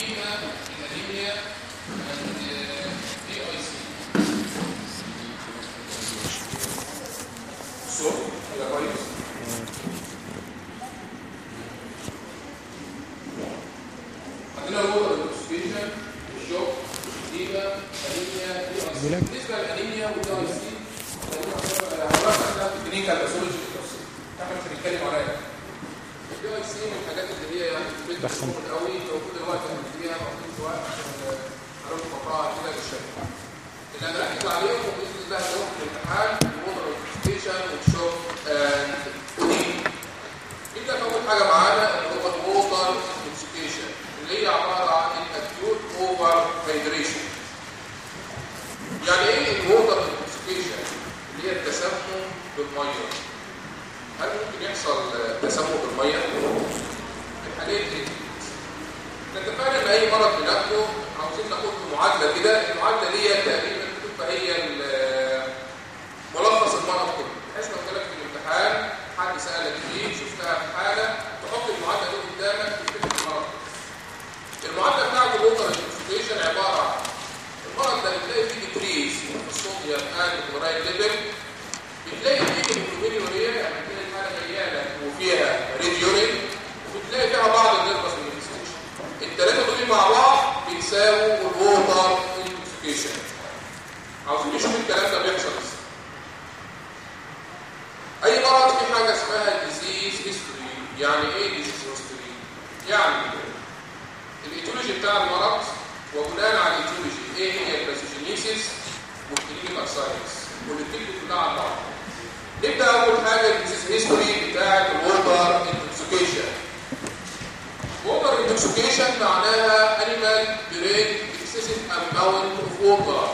edema, anemia, and uh, AIC. So, يبقى كويس عندنا الوضع الانتوكسيكيشن الشوك الديما انيميا دي اي سي بالنسبه للانيميا والدي اي سي هنرجع ده في الكلينيكال باثولوجي بالتفصيل احنا مش هنتكلم عليها الدي اي سي من الحاجات اللي هي يعني بتدخل قوي موجود دلوقتي هنبتديها موجود شويه عشان هنروح نقراها كده للشكل اللي هنركز عليهم باذن الله هنروح الامتحان الوضع الانتوكسيكيشن والشوك ودي نبدا اول حاجه معانا اللي هو الووتر انتوكسيكيشن اللي هي عباره عن الاكيوت اوفر هيدريشن يعني ايه الووتر انتوكسيكيشن اللي هي التسمم بالميه هل ممكن يحصل تسمم بالميه الحالات دي نتفائل ان اي مرض بناخده عاوزين ناخد له معادله كده المعادله دي تقريبا بتبقى هي ملخص المرض كله بحيث لو جالك في الامتحان حد سالك فيه شفتها في حاله تحط المعادله دي قدامك تكتب المرض المعادله بتاعت الوتر انتوكسيكيشن عباره عن المرض ده بتلاقي فيه ديكريز في الصوديوم اند كلورايد ليفل بتلاقي فيه الهيموجلوبينوريا يعني بتلاقي الحاله مليانه وفيها ريد يورين وبتلاقي فيها بعض النيرفس مانيفستيشن الثلاثه دول مع بعض بيساووا الوتر انتوكسيكيشن عاوزين نشوف الكلام ده بيحصل ازاي اي مرض في حاجه اسمها ديزيز هيستوري يعني ايه ديزيز هيستوري يعني الايتيولوجي بتاع المرض وبناء على الايتيولوجي ايه هي الباثوجينيسيس والكلينيكال ساينس والاثنين كلها على بعض نبدا اول حاجه الديزيز هيستوري بتاعه الووتر انتوكسيكيشن ووتر انتوكسيكيشن معناها انيمال برين اكسسيف اماونت اوف ووتر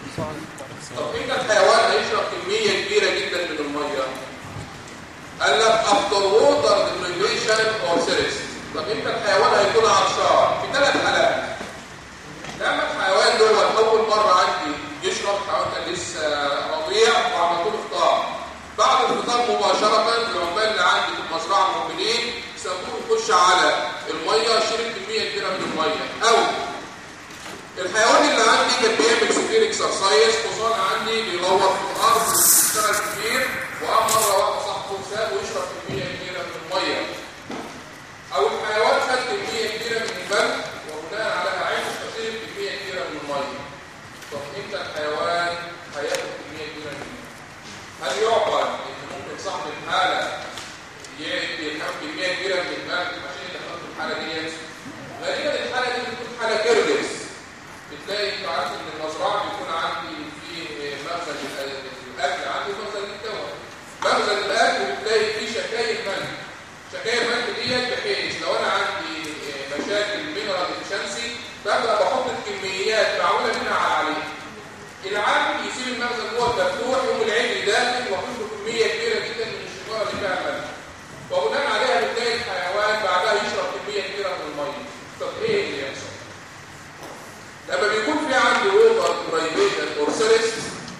طب امتى الحيوان هيشرب كميه كبيره جدا من الميه قال لك افتر ووتر ديبريفيشن اور سيريس طب امتى الحيوان هيكون عطشان في ثلاث حالات لما الحيوان دوت اول مره عندي يشرب الحيوان كان لسه رضيع وعملت له فطار بعد الفطار مباشره العمال اللي عندي في المزرعه المؤمنين سابوه يخش على الميه شرب كميه كبيره من الميه او الحيوان اللي عندي كان بيعمل سفير اكسرسايز حصان عندي بيدور في الارض بيشتغل كتير وقام مره واحده صاحبه ساب ويشرب كميه كبيره من الميه او الحيوان خد كميه كبيره من الماء وبناء على عين فشرب كميه كبيره من الميه طب امتى الحيوان هياخد كميه كبيره من الماء هل يعقل ان ممكن صاحب الحاله ياخد كميه كبيره من الماء عشان يدخله في الحاله ديت غالبا الحاله دي بتكون حاله كيرلس بتلاقي انت عارف ان المزرعه بيكون عندي فيه مخزن الاكل عندي مخزن للدواء مخزن الاكل بتلاقي فيه شكاير ملح شكاير ملح ديت بحيث لو انا عندي مشاكل مينرال ديفشنسي ببدا بحط الكميات معموله منها عليه العامل يسيب المخزن جوه مفتوح يقوم العجل داخل واحط له كميه كبيره جدا من الشجره اللي فيها الملح وبناء عليها بتلاقي الحيوان بعدها يشرب كميه كبيره من الميه طب ايه اللي يحصل؟ لما بيكون في عندي ووتر برايفيشن اور سيريس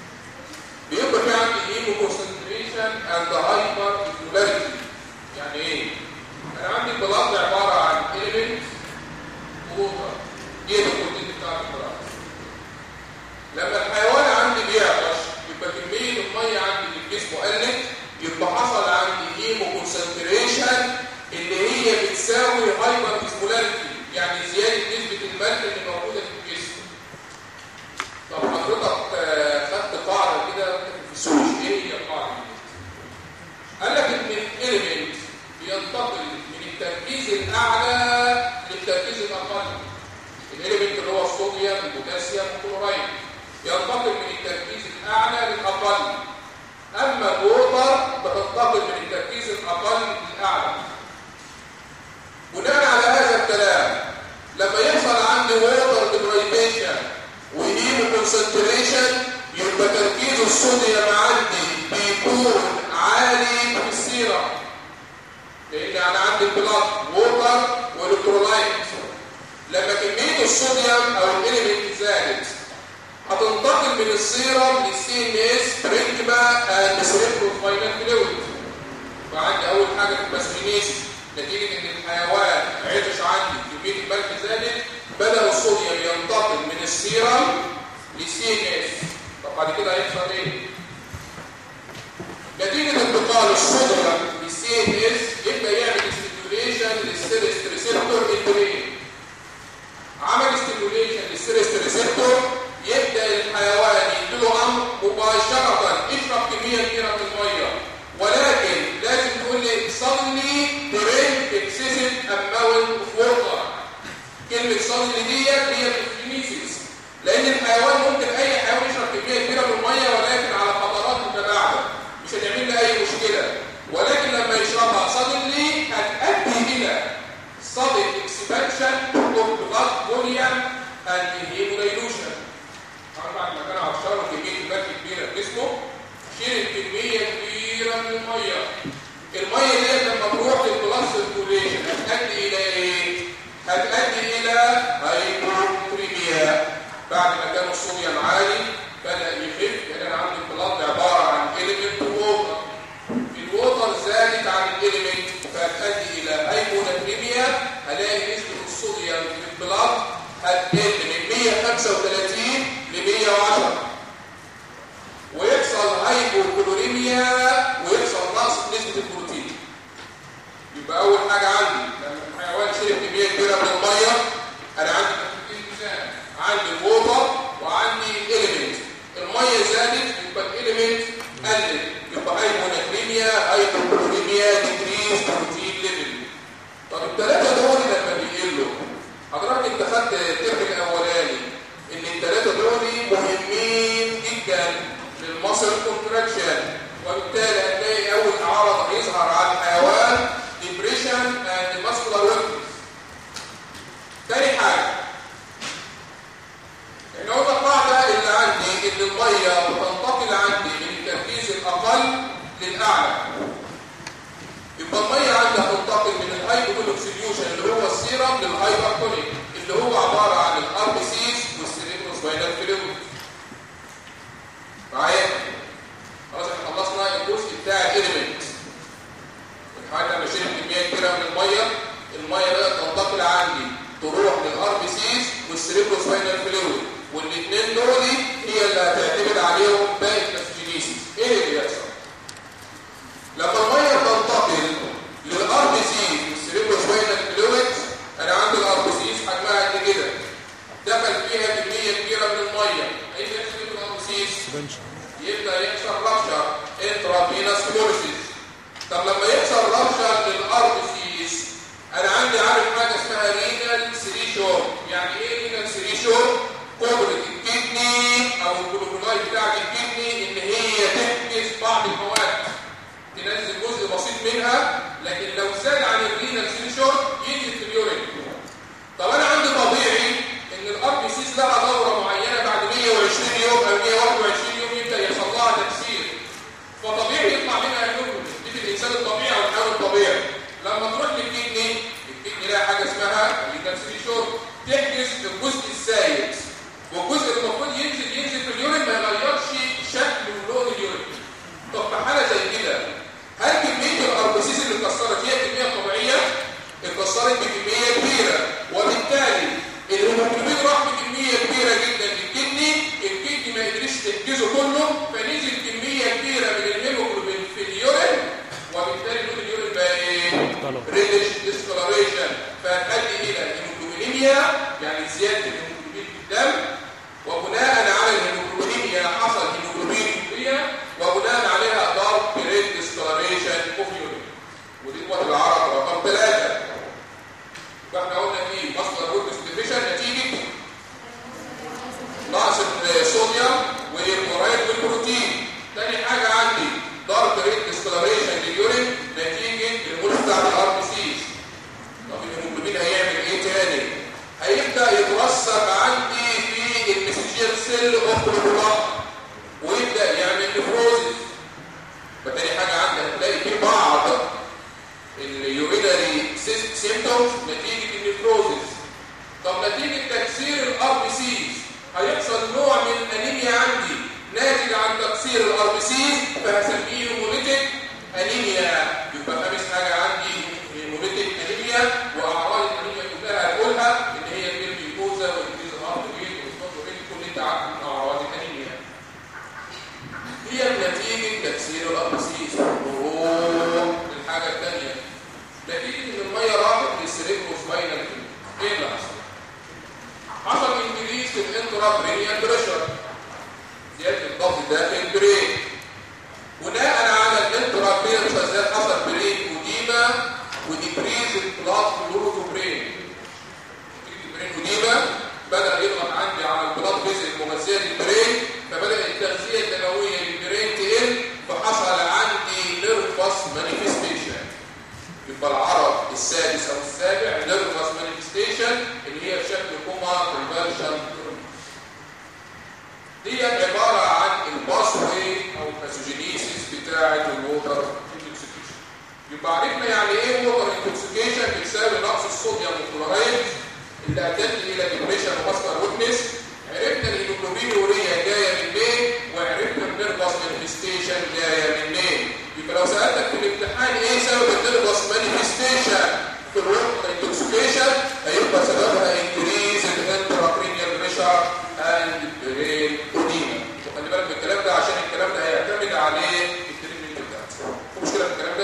بيبقى في عندي هيمو كونسنتريشن اند هايبر فيبولاريتي يعني ايه انا عندي البلاط عباره عن اليمنت ووتر دي البروتين بتاع البلاط لما الحيوان عندي بيعطش يبقى كميه الميه عندي في الجسم قلت يبقى حصل عندي هيمو كونسنتريشن اللي هي بتساوي هايبر فيبولاريتي يعني زياده نسبه الملح اللي موجوده في الجسم طب حضرتك خدت قاعده كده في السوشي ايه هي القاعده دي قال لك ان الاليمنت بينتقل من التركيز الاعلى للتركيز الاقل الاليمنت اللي هو الصوديوم البوتاسيوم الكلورايد ينتقل من التركيز الاعلى للاقل اما الووتر بتنتقل من التركيز الاقل للاعلى بناء على هذا الكلام لما يحصل عندي ووتر ديبريفيشن وهيمو كونسنتريشن يبقى تركيز الصوديوم عندي بيكون عالي في السيرم لان انا عندي البلاد ووتر والكترولايت لما كميه الصوديوم او الاليمنت زادت هتنتقل من السيرم للسي ام اس برينكما اند سيريبروفاينال فلويد وعندي اول حاجه في الباسمينيس نتيجه ان الحيوان عطش عندي كميه الملح زادت بدا السيرم للسي ان اس طب بعد كده هيحصل ايه نتيجه انتقال الصوديوم للسي ان اس يبدا يعمل ستيميوليشن للسيرست ريسبتور البرين عمل ستيميوليشن للسيرست ريسبتور يبدا الحيوان يديله امر مباشره اشرب كميه كبيره من الميه ولكن لازم تقول لي صلي درين اكسسيف اماونت اوف ووتر كلمه صلي ديت هي الفينيسيس لان الحيوان ممكن اي حيوان يشرب كميه كبيره من الميه ولكن على فترات متباعده مش هتعمل له اي مشكله ولكن لما يشربها صدلي هتؤدي الى صدد اكسبانشن اوف بلاد فوليوم اند هيموليلوشن طبعا بعد ما كان عطشان وكميه الملح كبيره في جسمه شرب كميه كبيره من الميه الميه ديت لما تروح للبلاد سيركوليشن هتؤدي الى ايه؟ هتؤدي الى هايبوكريميا بعد ما كان الصوديوم عالي بدا يخف لان انا عندي البلاد عباره عن اليمنت ووتر الووتر زادت عن الاليمنت فهتؤدي الى هايبوناتريميا هلاقي نسبه الصوديوم في البلاد هتقل من 135 ل 110 ويحصل هايبوكلوريميا ويحصل نقص في نسبه البروتين يبقى اول حاجه عندي لما الحيوان شرب كميه كبيره من الميه انا عندي تفكير مثال عندي الووتر وعندي الاليمنت الميه زادت يبقى الاليمنت قلت يبقى هايبوناتريميا هايبوكلوريميا ديكريز بروتين ليفل طب الثلاثه دول لما بيقلوا حضرتك انت خدت الترم الاولاني ان الثلاثه دول مهمين جدا للمصل كونتراكشن وبالتالي هتلاقي اول عرض هيظهر على الحيوان ديبريشن اند ماسكولار ويكنس تاني حاجه ان هو القاعده اللي عندي ان الميه بتنتقل عندي من التركيز الاقل للاعلى يبقى الميه عندي هتنتقل من الهايبوتونيك سوليوشن اللي هو السيرم للهايبرتونيك اللي هو عباره عن الار بي سيز والسيريبروسباينال فلويد معايا خلاص احنا خلصنا الجزء بتاع الاليمنت الحاجه لما شرب كميه كبيره من الميه الميه بقى تنتقل عندي تروح للار بي سيز والسيريبروسباينال فلويد والاثنين دول هي اللي هتعتمد عليهم باقي التسجيليسيس ايه اللي بيحصل لما الميه تنتقل للار بي سيز والسيريبروسباينال فلويد انا عندي الار بي سيز حجمها قد كده دخل فيها كميه كبيره من الميه ايه اللي يحصل في الار بي سيز يبدا يحصل رابشر انترافينوس فلوريسيس طب لما يحصل رابشر للار بي سيز انا عندي عارف حاجه اسمها رينال سريشور يعني ايه رينال سريشور قدره الكدني او الجلوكولاي بتاعت الكدني ان هي تحجز بعض المواد تنزل جزء بسيط منها لكن لو زاد عن الرينال سريشور ينزل في اليورين طب انا عندي طبيعي ان الار بي سيز لها دوره معينه بعد 120 يوم او 121 يوم يبدا يحصل لها تكسير فطبيعي يطلع منها هيموجلوبين دي في الانسان الطبيعي او الحيوان الطبيعي لما تروح للكدني الكدني لها حاجه اسمها الكالسيشور تحجز الجزء السائد والجزء اللي المفروض ينزل ينزل في اليورين ما يغيرش شكل ولون اليورين طب في حاله زي كده هل كميه الاربسيس اللي اتكسرت هي كميه طبيعيه اتكسرت بكميه كبيره وبالتالي الهيموجلوبين راح بكميه كبيره جدا للكدني الكدني ما قدرش تحجزه كله فنزل كميه كبيره من الهيموجلوبين في اليورين وبالتالي لون اليورين بقى ايه ريدش ديسكولاريشن فتؤدي الى الهيموجلوبينيميا يعني زياده الهيموجلوبين في الدم وبناء على الهيموجلوبينيميا حصل هيموجلوبينيميا وبناء عليها دارك ريد ديسكولاريشن اوف يورين ودي قوه العرض رقم ثلاثه فاحنا قلنا في مصدر ووركس ديفيشن نتيجه نقص الصوديوم والكلورايد والبروتين تاني حاجه عندي دارك ريد ديسكولاريشن لليورين نتيجه المول بتاع الار بي سيز طب الهيموجلوبين هيعمل ايه تاني هيبدا يترسب عندي في المسجير سيل اوف البلاد ويبدا يعمل نفروزس فتاني حاجه عندي هتلاقي في بعض اليورينري سيمتومز نتيجه النفروزس طب نتيجه تكسير الار بي سيز هيحصل نوع من الانيميا عندي ناتج عن تكسير الار بي سيز فهسميه هيموليتيك انيميا يبقى خامس حاجه عندي هيموليتيك انيميا واعراض الانيميا كلها هقولها ان هي الجلوكوزا والجلوكوزا الارض بيت والصوت الانترابرينيال بريشر زياده الضغط داخل البرين بناء على الانترابرينيال بريشر حصل برين وديما وديكريز البلاد فلو تو برين البرين وديما بدا يضغط عندي على البلاد فيزل المغذيه للبرين فبدا التغذيه الدمويه للبرين تقل فحصل عندي نيرفس مانيفستيشن يبقى العرض السادس او السابع نيرفس مانيفستيشن اللي هي شكل كوما كونفرشن دي عباره عن الباسوي او الباثوجينيسيس بتاعه الووتر انتوكسيكيشن يبقى عرفنا يعني ايه ووتر انتوكسيكيشن بتساوي نقص الصوديوم والكلورايد اللي ادت الى ديبريشن وماسكر ويكنس عرفنا الهيموجلوبينوريا جايه منين وعرفنا النيرفس مانيفستيشن جايه منين يبقى لو سالتك في الامتحان ايه سبب النيرفس مانيفستيشن في الوقت انتوكسيكيشن هيبقى سببها انكريز الانتراكرينيال بريشر اند برين اوديما وخلي بالك من الكلام ده عشان الكلام ده هيعتمد عليه التريتمنت بتاعك في مشكله في الكلام ده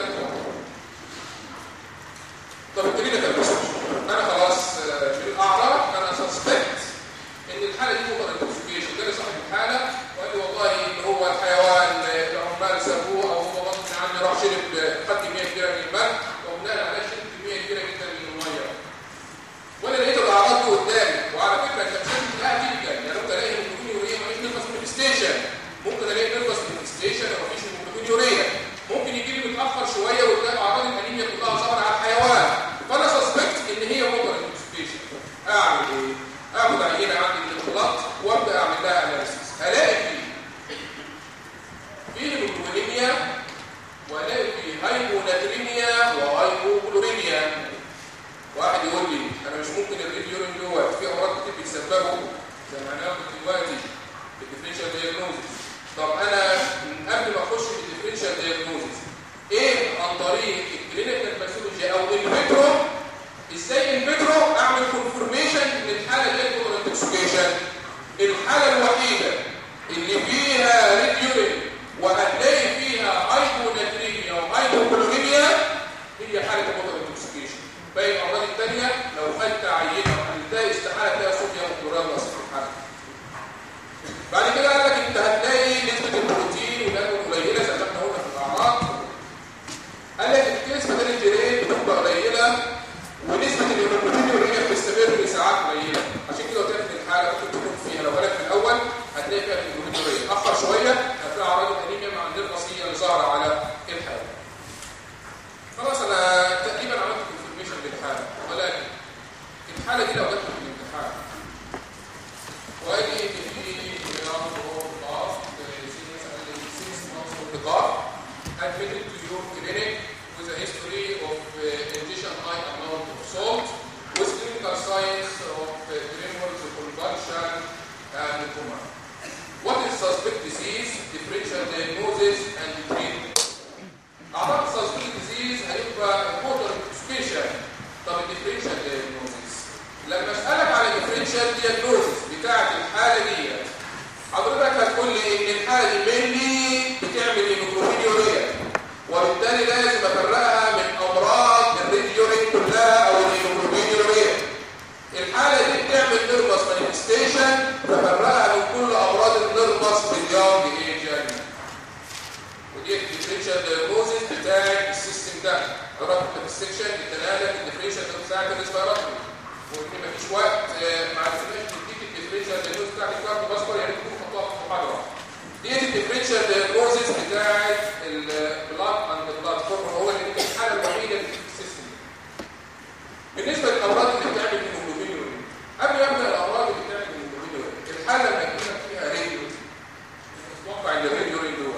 طب الكلينيكال انا خلاص في الاعراض انا سسبكت ان الحاله دي اوفر انتوكسيكيشن جالي صاحب الحاله وقال لي والله ان هو الحيوان العمال سابوه او هو غصب عني راح شرب خد كميه كبيره من الماء وبناء عليه شرب كميه كبيره جدا من الميه وانا لقيت الاعراض دي قدامي وعلى فكره انت مش لازم تلاقيها جدا يعني ممكن الاقي هيموجلوبين ماليش نرفس مانيفستيشن ممكن الاقي نرفس مانيفستيشن ومفيش هيموجلوبين ممكن يجي لي متاخر شويه وتلاقي اعراض الانيميا كلها ظاهره على الحيوان فانا سسبكت ان هي اوفر انتوكسيكيشن اعمل ايه؟ اخد عينه عندي من الخلاط وابدا اعمل لها اناليسيس الاقي فيه فيه هيموجلوبينيا والاقي فيه هايبوناتريميا وهايبوجلوريميا واحد يقول لي انا مش ممكن الريد يورين دوت في امراض كتير بتسببه زي ما هناخد دلوقتي الديفرنشال دايجنوزيس طب انا من قبل ما اخش في الديفرنشال دايجنوزيس ايه عن طريق الكلينيكال باثولوجي او الفيترو ازاي الفيترو اعمل كونفورميشن للحاله اللي هي الانتوكسيكيشن الحاله الوحيده اللي فيها ريد يورين وهتلاقي فيها هايبوناتريميا وهايبوكلوريميا هي حاله الانتوكسيكيشن باقي الامراض الثانيه لو خدت عينه هتلاقي استحاله تلاقي صوديوم كلوريد اصلا في الحاله بعد كده قال لك انت هتلاقي نسبه البروتين والالبوم قليله زي ما احنا قلنا في الاعراض قال لك الكيس بدل الجرين بتبقى قليله ونسبه الهيموجلوبين بتستمر لساعات قليله عشان كده قلت لك الحاله ممكن تكون فيها لو بالك في الاول هتلاقي فيها الهيموجلوبين اخر شويه هتلاقي اعراض الانيميا مع النرفسيه اللي ظاهره على الحاله خلاص انا تقريبا عملت كونفرميشن بالحاله ولكن الحاله دي لو جت في الامتحان وقال لي ان في رياض ضغط مثلا 6 months of ضغط admitted to your clinic with a history of uh, addition high amount of salt with clinical signs of uh, tremors, convulsion, and coma. What is suspect disease, differential diagnosis, and treatment? أعراض suspect disease هيبقى water intoxication. طب الديفرنشال diagnosis لما أسألك على الديفرنشال diagnosis بتاعة الحالة دي حضرتك هتقول لي إن الحالة دي mainly بتعمل هيموجلوبينيوريا وبالتالي لازم افرقها من امراض الريديورين كلها او الهيموجلوبينيوريا الحاله دي بتعمل نيرفس مانيفستيشن ففرقها من كل امراض النيرفس باليونج ايجن ودي الديفرنشال دايجنوزيس بتاع السيستم ده قرات في السكشن الدلاله الديفرنشال بتاع الريسبيراتوري وان مفيش وقت ما عرفناش نديك الديفرنشال دايجنوزيس بتاع الكارد باسكول يعني تكون خطوات في محاضره دي الديفرنشال دايجنوزيس بتاعت البلاد اند بلاد فورم هو اللي دي الحاله الوحيده اللي في السيستم بالنسبه للامراض اللي بتعمل هيموجلوبين قبل ما ابدا الامراض اللي بتعمل هيموجلوبين الحاله لما يكون فيها راديو تتوقع ان الراديو راديو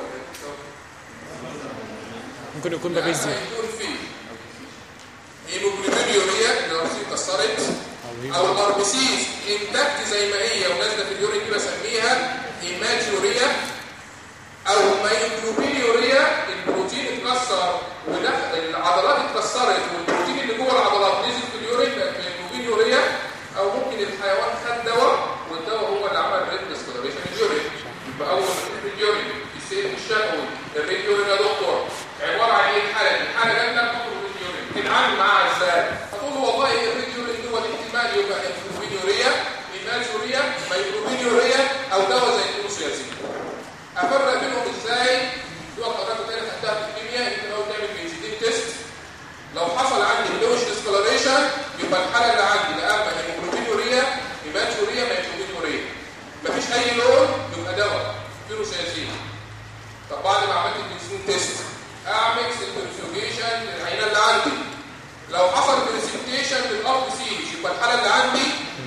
ممكن يكون ده بيزي يكون فيه هيموجلوبينيوريا لو في اتكسرت او الار بي سيز انتاكت زي ما هي ونازله في اليورين دي بسميها هيماتيوريا او مايوجلوبينيوريا البروتين اتكسر ودخل العضلات اتكسرت والبروتين اللي جوه العضلات نزل في اليورين بقت مايوجلوبينيوريا او ممكن الحيوان خد دواء والدواء هو اللي عمل ريد ديسكلريشن اليورين يبقى اول ما تشوف اليورين السيل الشفوي الريد يورين يا دكتور عباره عن ايه الحاله دي؟ الحاله جت لك تخرج من اليورين تتعامل معاها ازاي؟ هتقول له والله الريد يورين دوت احتمال يبقى هيموجلوبينيوريا هيماتيوريا مايوجلوبينيوريا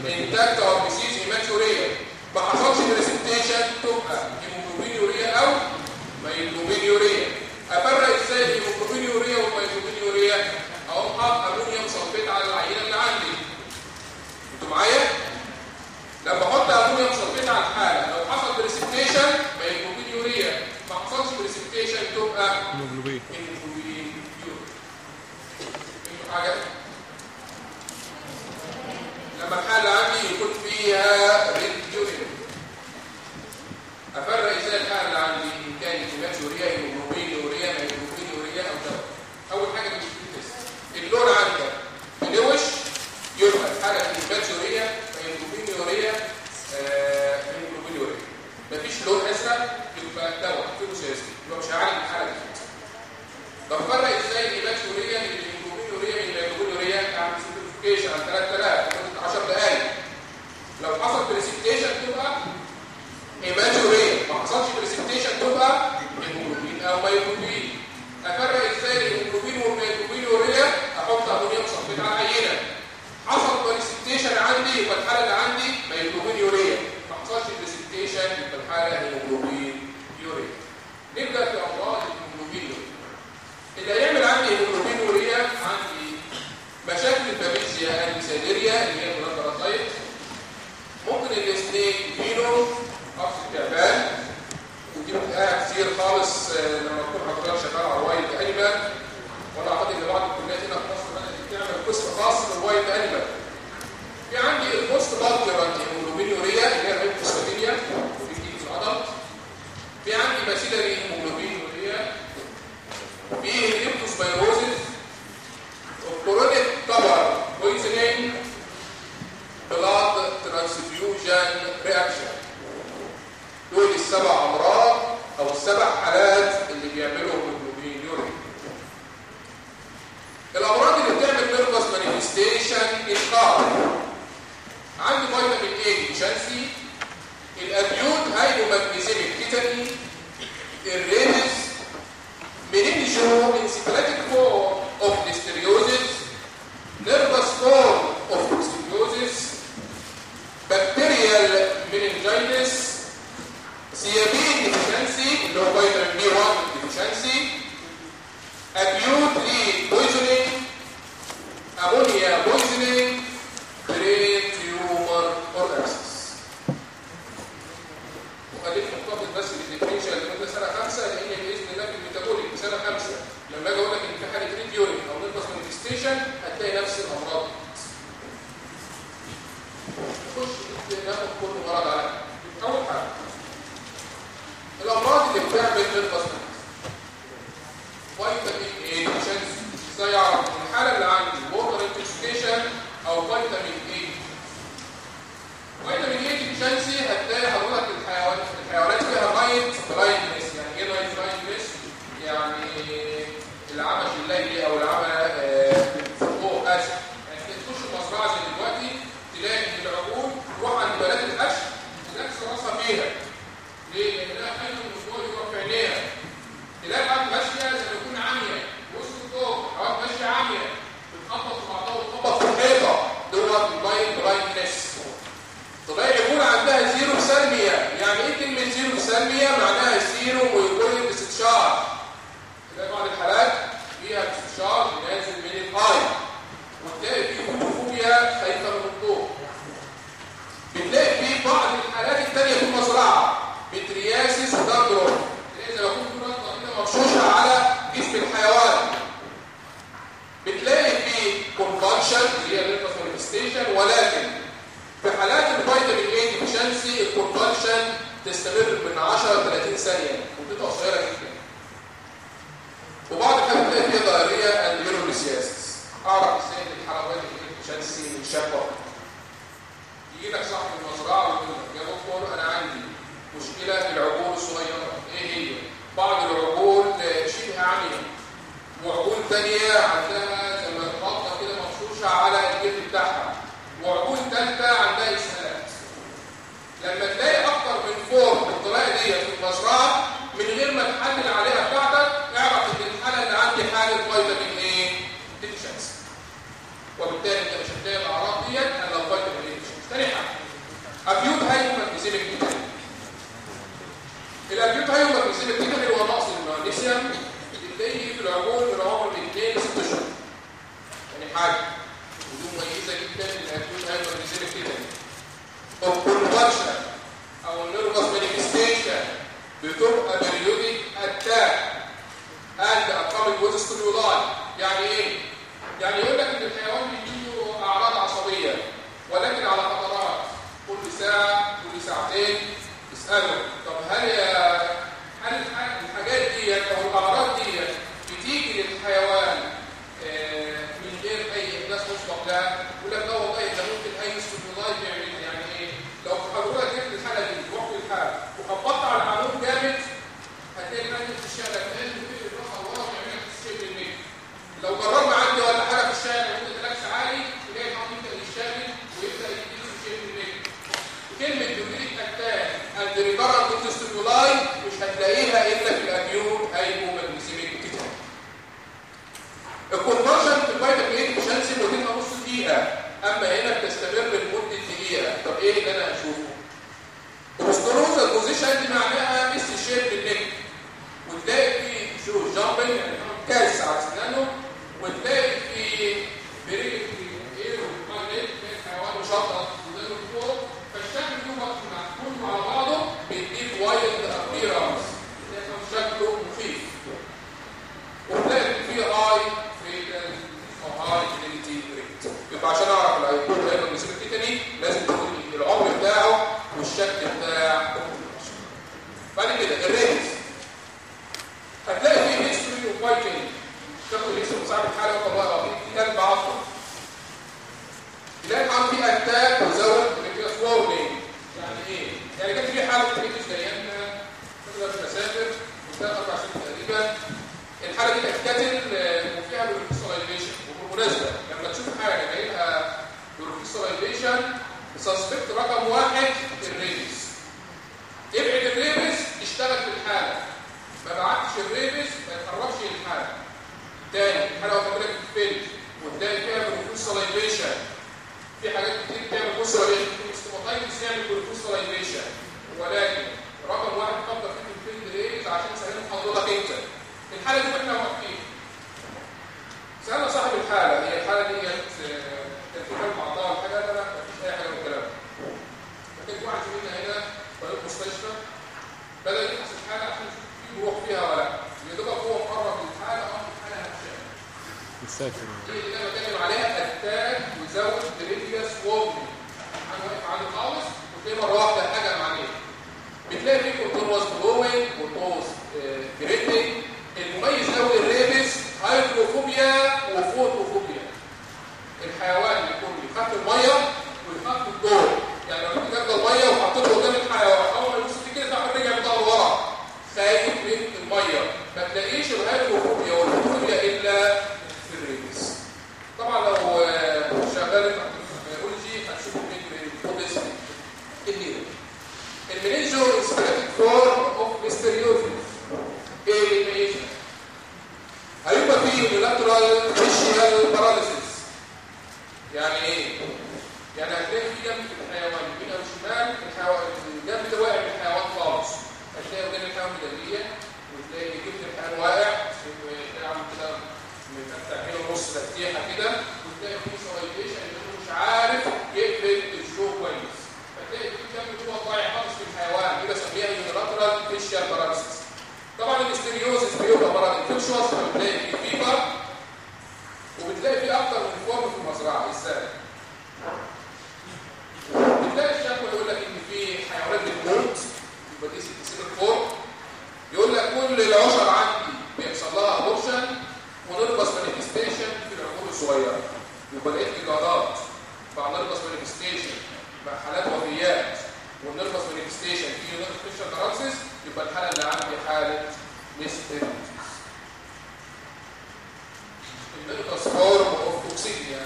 انتاكت او ديزيز هيماتوريا ما حصلش بريسنتيشن تبقى هيموجلوبين يوريا او مايجلوبين يوريا افرق ازاي الهيموجلوبين يوريا والمايجلوبين يوريا اقوم حاطط امونيوم صلفيت على العينه اللي عندي انتوا معايا لما احط امونيوم صلفيت على الحاله لو حصل بريسنتيشن مايجلوبين يوريا ما حصلش بريسنتيشن تبقى هيموجلوبين هيموجلوبين يوريا انتوا حاجه لما الحالة عندي يكون فيها ريد يورين أفرق إزاي الحالة اللي عندي إن كانت هيماتوريا هيموجلوبين يوريا هيموجلوبين يوريا أو دواء أول حاجة مش تيست اللون عندك ملوش يبقى الحالة هيماتوريا هيموجلوبين يوريا آه، هيموجلوبين يوريا مفيش لون أزرق يبقى دواء فيروسيستي يبقى مش هعالج الحالة دي طب فرق ازاي الهيماتوريا من الهيموجلوبين يوريا من الهيموجلوبين يوريا اعمل سيمبليفيكيشن على 3000 لمده 10 دقائق لو حصل بريسبتيشن تبقى هيماتوريا ما حصلش بريسبتيشن تبقى هيموجلوبين او مايوجلوبين افرق ازاي الهيموجلوبين والمايوجلوبين يوريا احط امونيوم صلفيت على العينه حصل بريسبتيشن عندي يبقى الحاله اللي عندي مايوجلوبين يوريا ما حصلش بريسبتيشن يبقى الحاله هيموجلوبين يوريا نبدا في امراض الهيموجلوبين يوريا اللي هيعمل عندي هيموجلوبين يوريا عندي مشاكل البابيزيا البيسيديريا اللي هي البلاترايت ممكن الاثنين فينو قفص التعبان ودي بتلاقيها كتير خالص آه، لما تكون حضرتك شغال على الوايلد انيمال وانا اعتقد ان بعض الكليات هنا في مصر بدات تعمل قسم خاص بالوايلد انيمال في عندي البوست بالترانت هيموجلوبين يوريا اللي هي الهيموجلوبينيا ودي بتيجي في العضل في عندي باسيلاري هيموجلوبين يوريا فيه الليبتوسبيروزيس وكرونيك كبر بويزنينج بلاد ترانسفيوجن رياكشن دول السبع امراض او السبع حالات اللي بيعملوا هيموجلوبين يورين الامراض اللي بتعمل نيرفس مانيفستيشن انقاذ عندي فيتامين اي ديفشنسي الابيوت هايبومagنيزيميك تيتاني الرينس meningeal encephalitic form of listeriosis, nervous form of listeriosis, bacterial meningitis, thiamine deficiency اللي هو vitamin B1 deficiency, acute lead poisoning, ammonia poisoning, brain tumor or abscess. وخليك محتفظ بس بالديفينيشن لمده سنه خمسه لان باذن الله في الميتابوليك في سنه خمسه لما اجي اقول لك ان في حاله ريد يورين او نيرفس مانيفستيشن هتلاقي نفس الامراض نخش ناخد كل مرض على حاجة. اول حاجه الامراض اللي بتعمل نيرفس فيتامين اي ديفشنسي ازاي اعرف الحاله اللي عندي ووتر انتوكسيكيشن او فيتامين اي فيتامين اي ديفشنسي هتلاقي حضرتك الحيوانات الحيوانات فيها نايت بلايندنس يعني ايه نايت بلايندنس يعني العمى الليلي او العمى آه، في الضوء اسف يعني انت تخش المزرعه زي دلوقتي تلاقي ان العقول تروح عند بلاد القش تلاقي راسها فيها ليه؟ لان لها خايفه من الضوء يروح في عينيها تلاقي العقل ماشيه زي ما يكون عاميه وسط الضوء حوالي ماشيه عاميه بتخبط في بعضها وتخبط في الحيطه دوت اللاين بلايندنس طبيعي يكون عندها زيرو سلمية يعني ايه كلمة زيرو سلمية معناها زيرو ويكون استشار تلاقي بعض الحالات فيها استشار نازل من الاي وتلاقي فيه فوتوفوبيا خايفة من الضوء بتلاقي فيه بعض الحالات التانية في المزرعة بترياسيس وداندروم تلاقي زي ما يكون في نقطة كده مفشوشة على جسم الحيوان بتلاقي فيه كونفكشن اللي هي الليمفاس مانيفستيشن ولكن في حالات الفيتامين اي ديفشنسي الكونفكشن تستمر من 10 ل 30 ثانيه مدتها قصيره جدا وبعض الحالات تلاقي فيها ضرريه البيروليسياسيس اعرف ازاي ان الحاله فيتامين اي ديفشنسي من شابه يجي لك صاحب المزرعه ويقول لك يا دكتور انا عندي مشكله في العقول الصغيره ايه هي؟ بعض العقول شبه عمياء وعقول ثانيه عندها زي ما الخطه كده مفشوشه على الجلد بتاعها وعقول ثالثه عندها اسهالات لما تلاقي اكتر من فورم بالطريقه دي في المزرعه من غير ما تحلل عليها بتاعتك اعرف ان الحاله اللي عندي حاله فيتامين ايه ديفشنسي وبالتالي انت مش هتلاقي الاعراض ديت الا لو فيتامين ايه ديفشنسي تاني ولكن على فترات كل ساعه كل ساعتين اساله طب هل هل الحاجات دي او الاعراض دي بتيجي للحيوان آه، من غير اي احداث مسبق لها يقول لك لا والله ده ممكن اي ستيمولاي بيعمل يعني ايه لو حضرتك جبت الحاله دي رحت الحاله وخبطت على العمود جامد هتلاقي ناتج في الشارع كمان في الرقم ورا بيعمل لك الشيء بالمية لو جربنا عندي ولا حاجه في الشارع يكون الكلاكس عالي تلاقي الحمام يبدا يشتغل ويبدا يديله الشيء بالمية كلمه دوبليك اتاك اند ريكارنت ستيمولاي مش هتلاقيها الا في الابيون هايبومagنيسيميك كده الكونفرجن في الفيتامين ديفيشنسي مدتها نص دقيقه اما هنا بتستمر لمده دقيقه طب ايه اللي انا هشوفه الاسكلوزا البوزيشن دي معناها اس شيب للنك وتلاقي في شو جامبنج يعني كاس على اسنانه وتلاقي في بريك ايه وماجنت حيوان مشطط ودانه فوق فالشكل ده كله على بعضه بيديك وايلد ابيرنس شكله مخيف وتلاقي في هاي فريكنس او هاي فيديليتي ريت يبقى عشان اعرف الايكون ده من تاني لازم تقول لي العمر بتاعه والشكل بتاع بعد كده الرينز هتلاقي فيه هيستوري وفايتنج تاخد الهيستوري صاحب الحاله وطبقها في كلب عصر تلاقي كان في اتاك وزود ريكيوس وورنينج يعني ايه؟ يعني كانت في حاله بريتش زينا تقدر تسافر وثلاث اربع سنين تقريبا الحاله دي كانت كاتل وفيها بروفيسولايزيشن وبالمناسبه لما تشوف حاجه جاي لها بروفيسولايزيشن سسبكت رقم واحد الريبس ابعد الريبس اشتغل في الحاله ما بعتش الريبس ما يتقربش للحاله تاني الحاله واخد بالك الفيلم وتلاقي فيها بروفيسولايزيشن في حاجات كتير بتعمل بروفيسولايزيشن الاستيماتايتس يعمل بروفيسولايزيشن ولكن رقم واحد فكر فيه في الفيلد ريبس عشان سهل حضرتك انت الحاله دي واحنا واقفين سألنا صاحب الحالة هي الحالة دي كانت كانت في كلام بعضها ولا حاجة لا لا مفيش أي حاجة من الكلام فكان واحد زميلنا هنا طبيب مستشفى بدأ يفحص الحالة عشان يشوف في جروح فيها ولا لا يا دوبك هو مقرب من الحالة اه الحالة هتشال مسافر دي اللي أنا بتكلم عليها أتاك وزود بريفيوس ووبني أنا واقف عند خالص وتلاقي مرة واحدة حاجة معليه بتلاقي فيه كونتينوس بلوينج كونتينوس جريتنج المميز قوي الريبس هايدروفوبيا وفوتوفوبيا الحيوان يكون يخاف الميه ويخاف الضوء يعني لو انت جبت الميه وحطيته قدام الحيوان اول ما يبص فيه كده تعرف رجع بتاعه لورا خايف من الميه ما تلاقيش الهايدروفوبيا والفوتوفوبيا الا في الريبس طبعا لو شغال بيولوجي هتشوف الفوبيس النيرو المنيجو انسبيريتد فورم اوف ميستريوزيس ايه الميجر هيبقى فيه يونيلاترال فيشيال باراليسيس يعني ايه يعني هتلاقي في جنب الحيوان يمين او شمال الحيوان الجنب ده واقع من الحيوان خالص هتلاقي قدام الحيوان مدليه وتلاقي جبت الحيوان واقع تلاقي عامل كده مفتح كده نص تفتيحه كده وتلاقي في سويتيشن اللي مش عارف يقفل الشو كويس فتلاقي في جنب جوه ضايع خالص في الحيوان كده سميها يونيلاترال فيشيال باراليسيس طبعا الاستريوزس بيبقى مرض انفكشوس فبتلاقي فيه فيبر وبتلاقي فيه اكتر من فورم في المزرعه ازاي بتلاقي الشكوى يقول لك ان في حيوانات بتموت يبقى دي سيستم فورم يقول لك كل العشر عندي بيحصل لها ابورشن ونربس مانيفستيشن في العمر الصغيره يبقى لقيت ايجادات مع نربس مانيفستيشن مع حالات وفيات والنربس مانيفستيشن في نربس فيشن ترانسيس يبقى الحاله اللي عندي حاله ميستيريوزيس الميتاس فورم اوف توكسيديا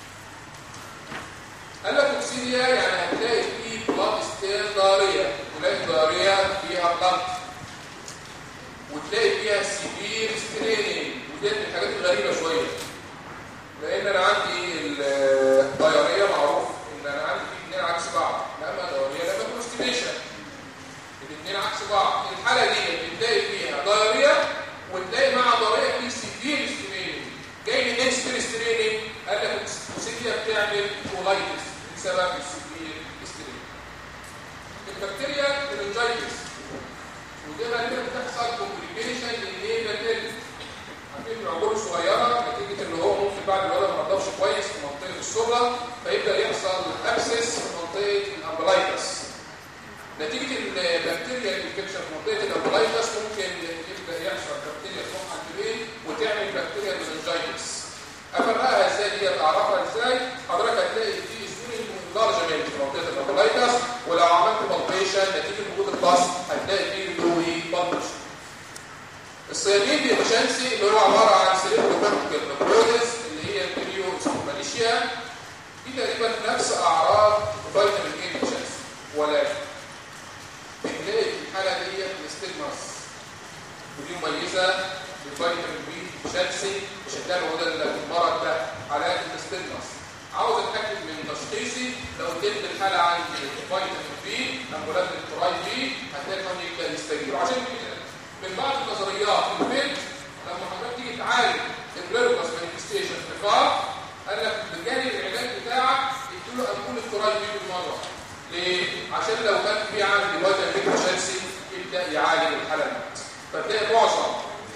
قال لك توكسيديا يعني هتلاقي فيه بلاد ستير ضاريه تلاقي ضاريه فيها بلاد وتلاقي فيها سيفير ستريننج ودي من الحاجات الغريبه شويه لان انا عندي الضياريه معروف ان انا عندي في اثنين عكس بعض لا ما ضياريه لا ما كونستيبيشن الاثنين عكس بعض الحاله دي بتلاقي فيها ضياريه وتلاقي مع ضياريه في سيفير ستريننج جاي منين سيفير ستريننج قال لك السيفير بتعمل كولايتس بسبب السيفير ستريننج البكتيريا الانجايتس ودي غالبا بتحصل كومبليكيشن للنيباتيل عارفين العجول الصغيره نتيجه ان هو ممكن بعد الولاده ما نضفش كويس في منطقه الصوره فيبدا يحصل ابسس في منطقه الامبلايتس نتيجه البكتيريا الانفكشن في منطقه الامبلايتس ممكن يبدا يحصل بكتيريا تروح على الجبين وتعمل بكتيريا مننجايتس افرقها ازاي دي اعرفها ازاي حضرتك هتلاقي في سبيل لارجمنت في منطقه الامبلايتس ولو عملت بالبيشن نتيجه وجود الباص هتلاقي فيه لوي بالبيشن الصيامين ديفيشنسي اللي هو عباره عن سيريبروكوكال نكروزس اللي هي البريو سوماليشيا دي تقريبا نفس اعراض فيتامين اي ديفيشنسي ولكن بنلاقي في الحاله دي الاستجماس ودي مميزه للفيتامين بي ديفيشنسي مش هتلاقي موجوده المرض ده علامه الاستجماس عاوز اتاكد من تشخيصي لو اديت الحاله عندي فيتامين بي امبولات التراي بي هتلاقي كمان يبدا يستجيب عشان كده من بعض النظريات في الفيلم لما حضرتك تيجي تعالج البلوكس مانيفستيشن في فار قال لك بجانب العلاج بتاعك ادوا له امبول التراي بي بالمره ليه؟ عشان لو كان في عندي وزن ديفشنسي يبدا يعالج الحاله دي فتلاقي معظم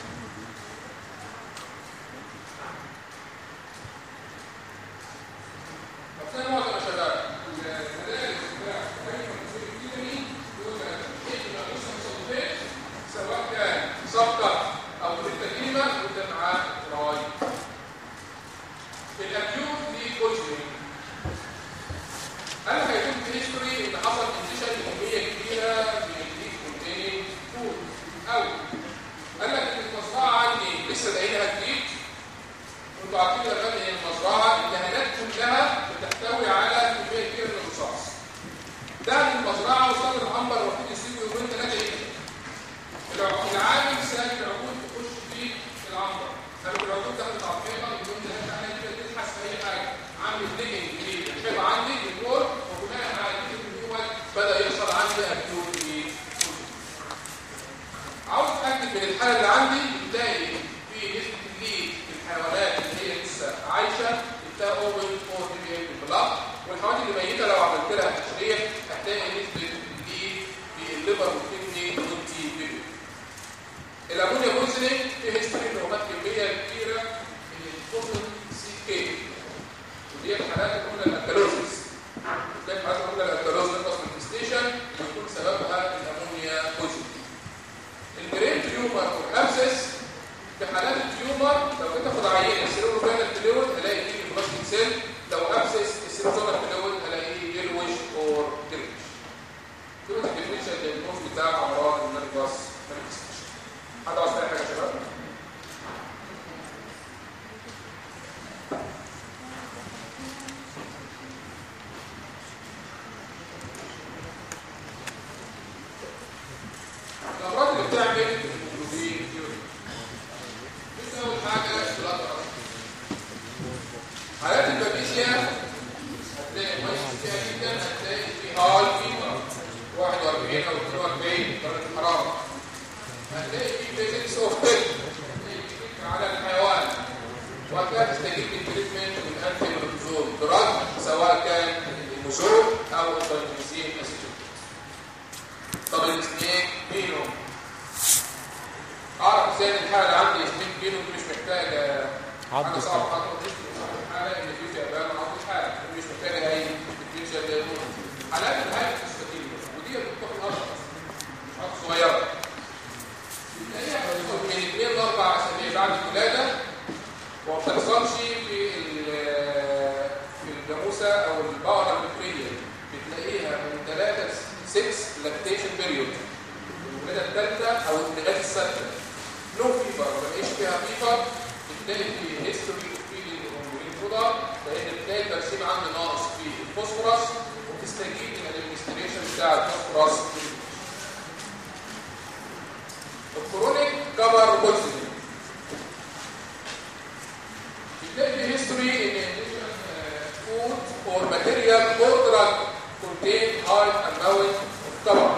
فتلاقي معظم يا شباب المدارس بتاع سواء كان سبقة أو بالتكليمة وده معاه رواية الأكيوت دي بوزنينج هل هيكون في هيستوري إن حصل انتشار كمية كبيرة من الديك كونتيننج فود أو قال لك إن المزرعة عندي لسه لاقيها جديد وانتوا عارفين يا ان المزرعة الدهانات كلها بتحتوي على كمية كبيرة من الرصاص ده المزرعة وصل العنبر المفروض يسيبه يومين ثلاثة يجي العامل سهل العقود تخش في العنبر لما العقود دخلت على الحيطه يقول لي انت انا كده تبحث في اي حاجه عامل ديجنج للحيطه عندي للدور وبناء على الديجنج دوت بدا يحصل عندي اكيوت عاوز اتاكد من الحاله اللي عندي بتلاقي في نسبه الليد في الحيوانات اللي هي لسه عايشه بتلاقي اوبن فور دي بي بالبلاط والحيوانات اللي ميته لو عملت لها تشريح هتلاقي نسبه الليد في الليفر والكدني والتي بي الامونيا بوزنينج في هيستوري ان هناك كميه كبيره من الفوتون سي كي ودي الحالات الاولى الالكالوزيس ده الحالات الاولى الالكالوزيس اصلا ستيشن ويكون سببها الامونيا بوزنينج البرين تيومر والابسس في حالات التيومر لو انت تاخد عينه سيروفينال فلويد هلاقي فيه البلاستيك سيل لو ابسس السيروفينال فلويد هلاقيه يلوش اور جريش دول الديفينيشن للنوم بتاع امراض النرفس مانيفستيشن حد عاوز حاجه يا شباب الامراض اللي بتعمل الهيموجلوبين اول حاجه اختلاط حالات البابيسيا هتلاقي ماشي فيها جدا هتلاقي في هاي فيبر 41 او 42 درجه الحراره هتلاقي في بيزكس اوف بيل على الحيوان وهكذا تستجيب للتريتمنت من انتي بروتوزوم دراج سواء كان الموزون او الفيتامين اسيتون طب الاثنين بينهم اعرف ازاي ان الحاله اللي عندي اثنين بينهم مش محتاجه حاجه صعبه خطوه دي الحاله ان في تعبان عضو الحاله مش محتاجه اي ديفرنشال حالات الهايبر مستقيمه ودي بتبقى في الارض مش حاجه صغيره من اثنين لاربع اسابيع بعد الولاده وما بتحصلش في في الجاموسه او البقره البكريه بتلاقيها من 3 ل 6 لاكتيشن بيريود الولاده الثالثه او لغايه السادسه نو فيبر ما بقاش فيها فيبر بتلاقي في هيستوري فيلينج هرمونين فوضى لان بتلاقي الترسيم عندي ناقص في الفوسفورس وبتستجيب للادمنستريشن بتاع الفوسفورس الكرونيك كبر بوزيتيف بتلاقي في هيستوري ان فود اور ماتيريال اور دراج contain high amount of carbon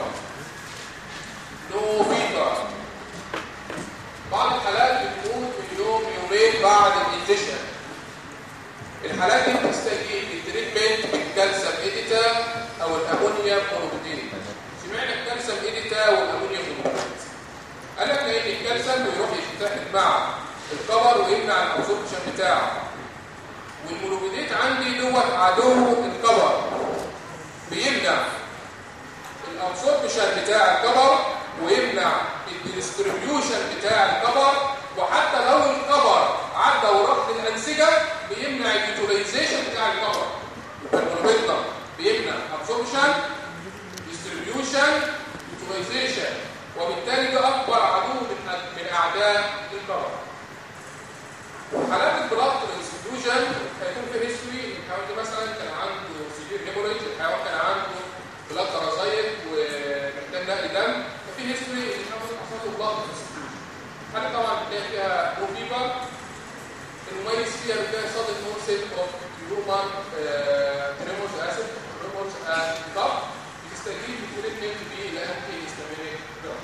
no fever بعض الحالات بتموت من يوم يومين بعد الانجكشن الحالات دي بتستجيب للتريتمنت بالكالسيوم ايديتا او الامونيوم كلوروفيت سمعنا الكالسيوم ايديتا والامونيوم كلوروفيت قال لك لان الكالسيوم بيروح يتحد مع الكبر ويمنع الابسوربشن بتاعه والمونوبيديت عندي دوت عدو الكبر بيمنع الابسوربشن بتاع الكبر ويمنع الديستريبيوشن بتاع الكبر وحتى لو الكبر عدى ورق الانسجه بيمنع اليوتيلايزيشن بتاع الكبر المونوبيدنا بيمنع ابسوربشن ديستريبيوشن يوتيلايزيشن وبالتالي ده اكبر عدو من من اعداء الكبر حالات البلاط انستيوشن هيكون في هيستوري الحيوان ده مثلا كان عنده سيفير هيموريج الحيوان كان عنده بلاط رازايت ومحتاج نقل دم ففي هيستوري ان الحيوان ده حصل له بلاط انستيوشن حاجه طبعا بتلاقي فيها نو فيبر المميز فيها بتلاقي صادق نورسيت اوف هيومن تريمورز اسيد تريمورز اند كاب بتستجيب للتريتمنت بالانتي هيستامينيك دراج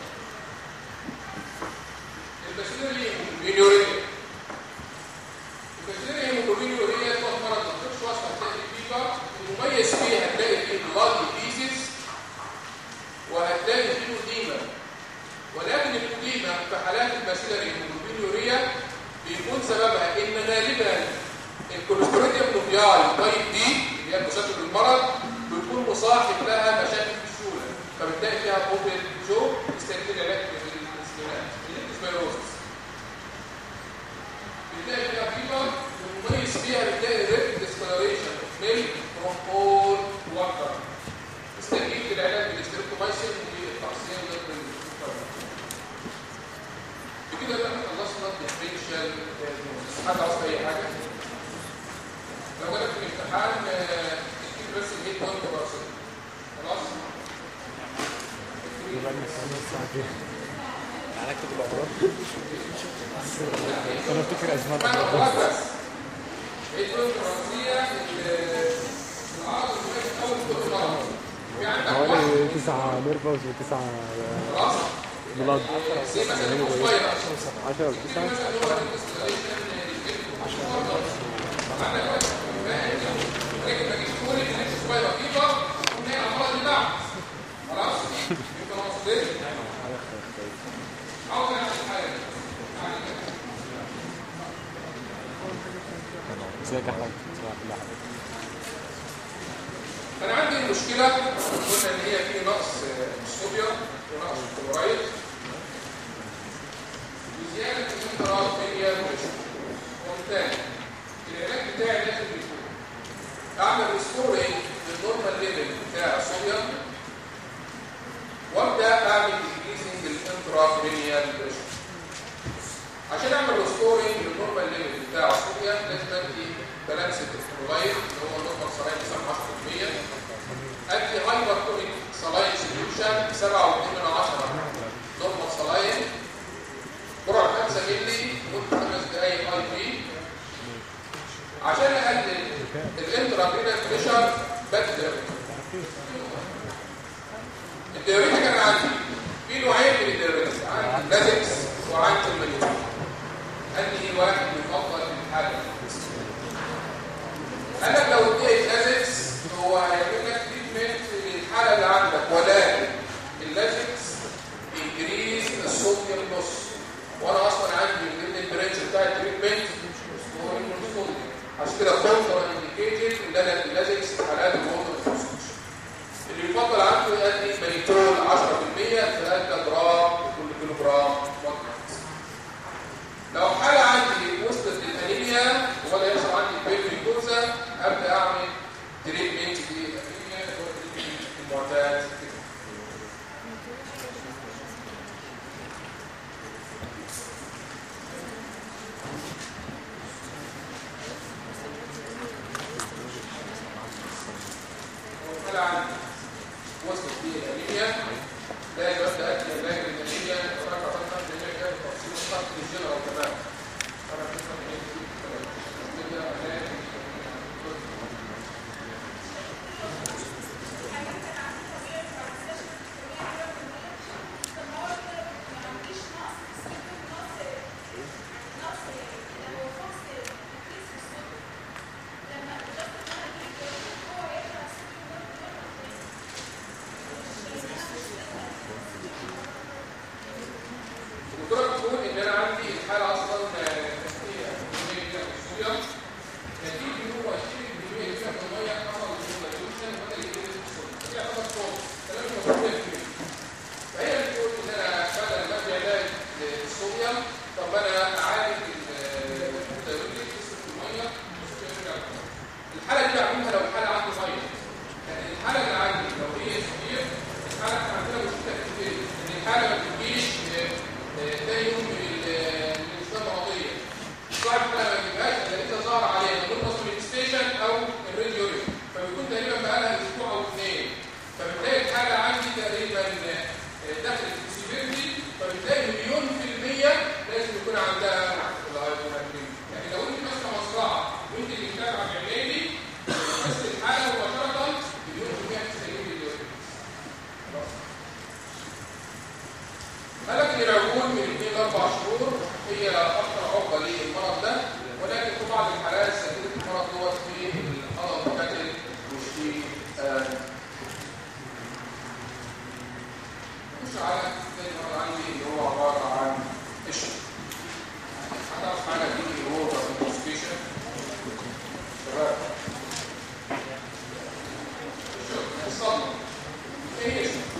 الباسيلري ميليوريتي البكتيريا هيموجلوبينوريا تبقى مرض الطفل واسطه هتلاقي فيها المميز فيها هتلاقي فيه بلاد ديزيز وهتلاقي فيه وديمه ولكن الوديمه في حالات البكتيريا هيموجلوبينوريا بيكون سببها ان غالبا الكوليستروليوم نوفياي تايب دي اللي هي مسبب المرض بيكون مصاحب لها مشاكل في الشوله فبتلاقي فيها بوبل جو يستجيب العلاج بالاستماع الاسبيروسس بتلاقي فيها فيبر ومميز فيها بتلاقي ريد ديسكولاريشن اوف ميلك فروم اول واتر استجيب للعلاج بالاستريبتومايسين والتقسيم ضد بكده بقى احنا خلصنا الديفرنشال حد عاوز اي حاجه لو جالك في الامتحان اكتب بس الهيد بوينت بس خلاص تعالى اكتب الاغراض انا افتكر ازمات انا خلاص بس الهيد بوينت الرئيسيه العرض المميز اول كل مره في عندك واحد حوالي تسعة نيرفز وتسعة خلاص بلاد زي مثلا الفايروس 10 تسعة ازيك يا حاج صباح الخير. انا عندي المشكله قلنا ان هي في نقص الصوديوم ونقص الكلورايد وزياده الانتراز هي وبالتالي العلاج بتاعي لازم يكون اعمل ريستورنج للنورمال ليفل بتاع الصوديوم وابدا اعمل ديكريزنج الانترافينيال بريشر عشان اعمل ريستورنج للنورمال ليفل بتاع الصوديوم لازم ادي بالانس الكلورايد اللي هو النورمال صلاين 10% ادي هايبرتونيك صلاين سوليوشن 7.2 نورمال صلاين جرعه 5 مللي مده 5 دقائق اي بي عشان اقلل الانترافينال بريشر بدل الديوريتك انا عندي في نوعين من الديوريتك عندي لازكس وعندي المانيوم انهي واحد يفضل في الحاله قال لك لو اديت لازكس هو هيعمل لك تريتمنت للحاله اللي عندك ولكن اللازكس انكريز الصوديوم نص وانا اصلا عندي من البرانش بتاع التريتمنت هو الصوديوم عشان كده كونتر انديكيتد ان انا اللازكس في حالات الووتر اللي يفضل عنده يؤدي مانيتول 10% 3 جرام كل كيلو جرام لو حالة عندي وصلت للأنيميا ولا يحصل عندي بيبريكوزا أبدأ أعمل تريتمنت للأنيميا اللي هو التريتمنت المعتاد لو حالة عندي وصلت للأنيميا لازم أبدأ أدي علاج للأنيميا ورفع فترة الأنيميا كده تفصيل الخط للجنرال كمان أنا بفهم إيه دي كده علاج الدكتوره بتقول ان انا عندي الحاله اصلا آه، هي الحاله احنا عندنا مشكله في إيه؟ ان الحاله ما بتجيش آه، آه، تاني يوم من ال- من الاسبوع الماضيه صاحب الحاله ما يجيبهاش الا اذا ظهر عليها نقص ستيشن او الراديولوجي فبيكون تقريبا بقى لها اسبوع او اثنين فبتلاقي الحاله عندي تقريبا آه، دخلت في سيفيرتي فبتلاقي مليون في المية لازم يكون عندها الهايبوماجنيزيا يعني لو انت ماسكه مزرعه وانت اللي متابعه بعينيكي بس الحاله مباشره مليون في المية هتستجيب للدواء ملك العقول من 2 ل 4 شهور هي اكثر عقده للمرض ده ولكن في بعض الحالات سجلت المرض دوت في الحلقه الكتل مش في آه، مش على زي ما عندي اللي هو عباره عن قشر هتعرف حاجه دي اللي هو كونستيشن شباب الشوك الصدمه ايه هي الشوك؟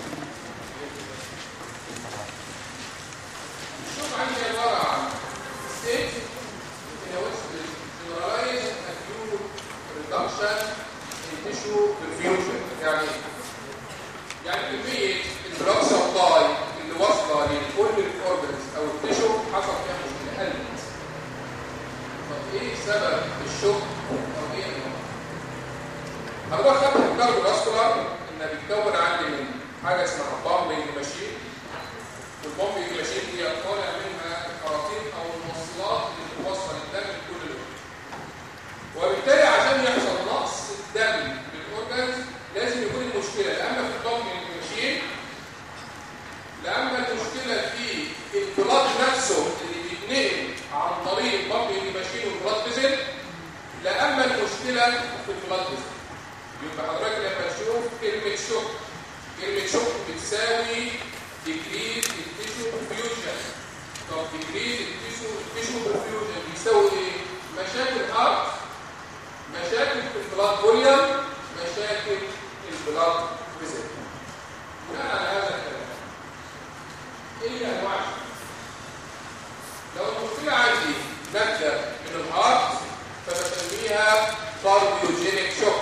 الشوك عندي عباره عن state in which the generalized acute reduction in tissue perfusion يعني ايه؟ يعني كمية البلاد سبلاي اللي واصلة لكل الاورجنز او التيشو حصل فيها مشكلة قلت طب ايه سبب الشوك او ايه المرض؟ هو خدت الكاربو فاسكولار ان بيتكون عندي من حاجة اسمها بامبنج ماشين والبامبنج ماشين دي طالع منها الخراطيم او الموصلات اللي بتوصل الدم لكل الاورجنز وبالتالي عشان يحصل نقص الدم للاورجنز لازم يكون المشكله لا اما في الضم الماشين لا اما المشكله في البلاد نفسه اللي بيتنقل عن طريق الضم الماشين والبلاد فيزل لا اما المشكله في البلاد فيزل يبقى حضرتك لما تشوف كلمه شوك كلمه شوك بتساوي ديكريز التيشو فيوجن طب ديكريز التيشو التيشو فيوجن بيساوي ايه؟ مشاكل هارت مشاكل في البلاد فوليوم مشاكل البلاد فيزل بناء على هذا الكلام ايه هي انواع الشوك؟ لو المشكله عندي ناتجه من الهارت فبسميها كارديوجينيك شوك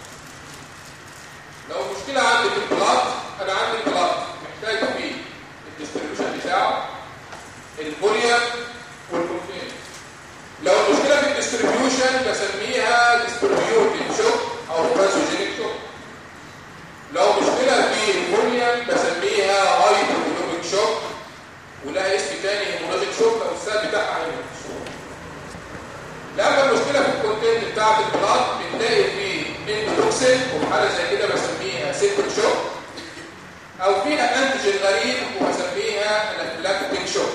لو المشكله عندي في البلاد انا عندي البلاد محتاج فيه الديستريبيوشن بتاعه الفوليوم والكونتين لو المشكله في الديستريبيوشن بسميها ديستريبيوتد شوك او برازوجينيك شوك لو مشكله في الفوليوم بسميها هايبوجينيك شوك ولها اسم تاني هيموراجيك شوك او السبب بتاعها هيموراجيك شوك لما المشكله في الكونتين بتاعت البلاد بنلاقي فيه اندوكسين وفي حاله زي كده بسميها سيكل شوك او فيها انتيجين غريب وبسميها انافلاكتيك شوك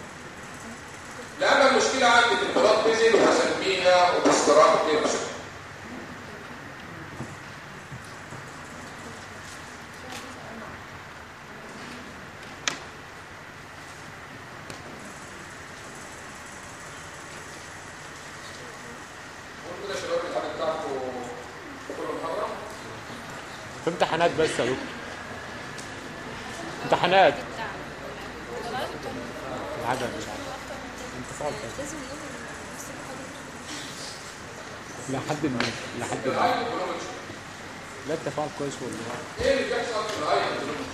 لما المشكله عندي في البلاد فيزل وبسميها اوبستراكتيف شوك قول كده يا شباب الحاجه بتاعته كل محاضره في امتحانات بس يا دكتور امتحانات العدد انت صعب لحد ما لحد ما الهايبوجلوبين لا التفاعل كويس والله ايه اللي بيحصل في الهايبوجلوبين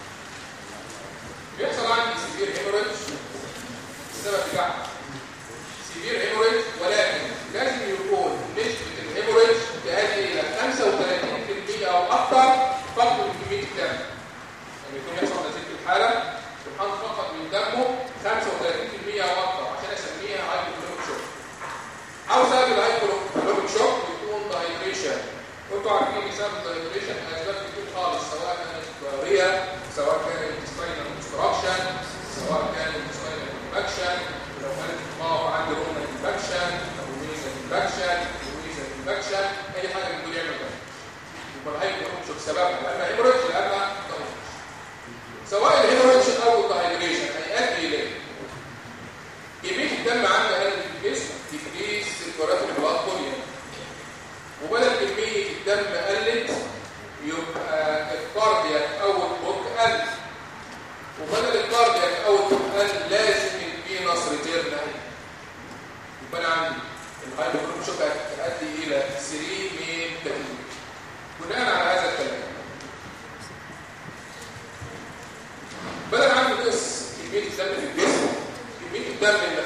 بيحصل عندي سيفير هيموريدج السبب بتاعها سيفير هيموريدج ولكن لازم يكون نسبة الهيموريدج تؤدي إلى 35% أو أكثر فقط من كمية الدم يعني يكون يحصل نتيجة الحالة سبحان فقط من دمه 35% أو أكثر عشان أسميها هايبوجلوبين شوك أو سبب الهايبوجلوبين شوك بيكون دايهيدريشن وانتوا عارفين بسبب الدايهيدريشن أسباب كتير خالص سواء كانت ضرورية سواء كانت intestinal obstruction سواء كانت intestinal infection لو كانت الطاقة عندي رومن infection أو ميزة infection ميزة infection أي حاجة ممكن يعمل ده يبقى الهايبوجلوبين شوك سببها لأنها هيموريدج لأنها دايهيدريشن سواء الهيموريدج أو الدايهيدريشن هيؤدي إليه كمية الدم عندي قلت في الجسم تكريس سيركولات البلاد فوليوم وبدل كمية الدم قلت يبقى الكاردياك اوتبوت قل وبدل الكاردياك اوتبوت قل لازم الفينس ريتيرن قل يبقى انا عندي الهايبوكروم شوك هتؤدي الى 3 مين تكليف بناء على هذا الكلام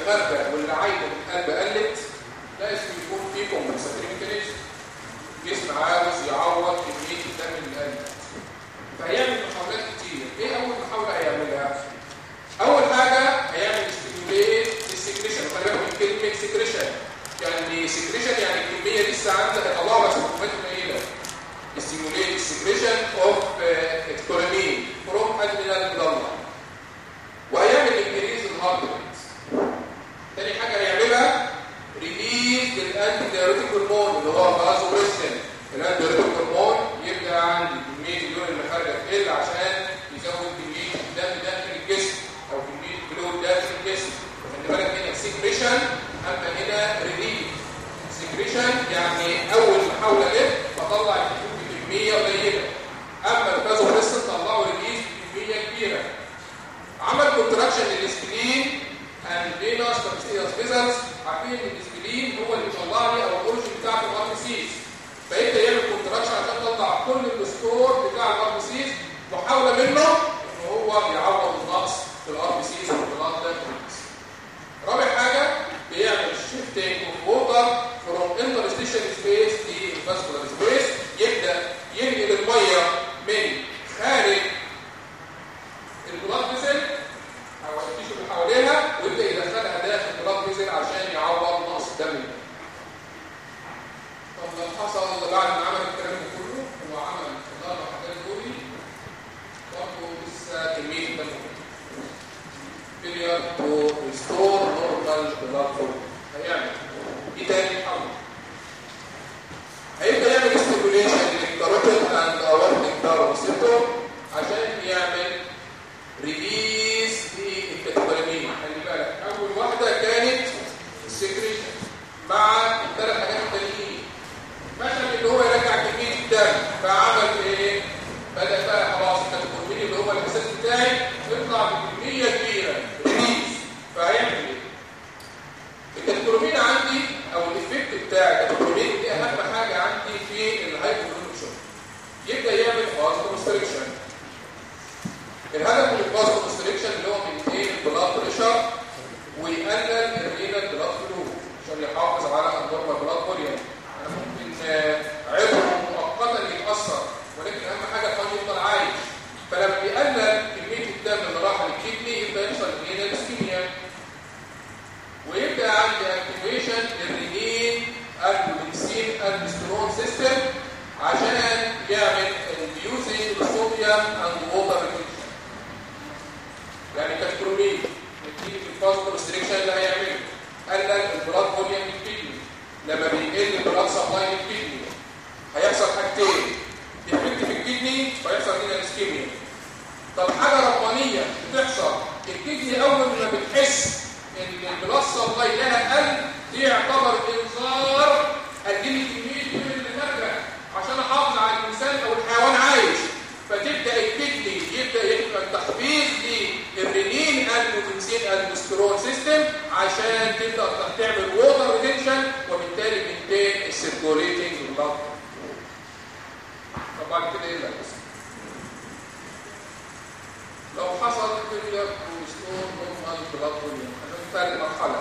خارجه واللي عايده من القلب قلت لازم يكون في كومبنساتوري ميكانيزم الجسم عاوز يعوض كميه الدم اللي قلت فهيعمل محاولات كتير ايه اول محاوله هيعملها اول حاجه هيعمل ستيموليت السكريشن خلي بالك من كلمه سكريشن يعني سكريشن يعني الكميه لسه عندها هيطلعها بس بكميات قليله ستيموليت السكريشن اوف اتكولامين فروم ادرينال جلاند وهيعمل انكريز الهارت ريت تاني حاجه هيعملها ريليز للانتي دايوريتيك هرمون اللي هو فازوبريستين الانتي دايوريتيك هرمون يبقى عندي كميه اليورين اللي خارجه تقل عشان يزود كميه الدم داخل الجسم او كميه الفلويد داخل الجسم خلي بالك هنا سكريشن اما هنا ريليز سكريشن يعني اول محاوله ايه بطلع الفلويد بكميه قليله اما الفازوبريستين طلعه ريليز بكميه كبيره عمل كونتراكشن للسبلين اند فينوس كابسيلس فيزلز عارفين ان السبلين هو اللي بيطلع لي او الاوريجن بتاعت الار بي سيز فيبدا يعمل كونتراكشن عشان يطلع كل الستور بتاع الار بي سيز محاوله منه ان هو بيعوض النقص في الار بي سيز والبلاد ده رابع حاجه بيعمل شيفتنج اوف ووتر فروم انترستيشن سبيس للفاسكولار سبيس يبدا ينقل الميه من خارج البلاد فيزل او التيشو اللي حواليها ويبدا يدخلها داخل البلاد فيزل عشان يعوض نقص الدم طب لو حصل بعد ما عمل الكلام ده كله هو عمل الاربع حاجات دول برضه لسه كميه الدم failure to restore normal blood flow هيعمل ايه تاني حاول هيبدا يعمل ستيموليشن للكاروتيد اند اورتيك نيرف عشان يعمل ريليز للكاتيكولامين خلي بالك اول واحده كانت السكريشن مع الثلاث حاجات التانيين مثلا اللي هو يرجع كميه الدم فعمل ايه بدا بقى خلاص الكاتيكولامين اللي هو الاساس بتاعي يطلع بكميه كبيره ريليز فهيعمل ايه الكاتيكولامين عندي او الايفكت بتاع الكاتيكولامين دي اهم حاجه عندي في الهايبوكلوشن يبدا يعمل فاز كونستريكشن الهدف من الفاز كونستريكشن اللي هو من ايه البلاد بريشر ويقلل الرينال بلاد فلو عشان يحافظ على النورمال بلاد فوليوم انا ممكن آه، عضو مؤقتا يتاثر ولكن اهم حاجه الفاز يفضل عايش فلما بيقلل كميه الدم اللي راح للكدني يبدا يحصل رينال اسكيميا ويبدا عندي اكتيفيشن للرينين البنسين البسترون سيستم عشان يعمل ريديوسينج الصوديوم اند ووتر ريتنشن يعني كاتكرومين نتيجه الفاز ريستريكشن اللي هيعمله قلل البلاد فوليوم للكدني لما بيقل البلاد سبلاي للكدني هيحصل حاجتين افكت في الكدني ويحصل هنا اسكيميا طب حاجه ربانيه بتحصل الكدني اول ما بتحس ان البلاد سبلاي لها قل دي يعتبر انذار اديني كميه من اللي خارجه عشان احافظ على الانسان او الحيوان عايش فتبدا الكدني يبدا يبقى تحفيز للرينين البوتنسين البسترون سيستم عشان تبدا تعمل ووتر ريتنشن وبالتالي بنتين السيركوليتنج بلاد طب بعد كده ايه اللي هيحصل؟ لو حصل فيلير تو ستور نورمال بلاد فوليوم ثالث مرحله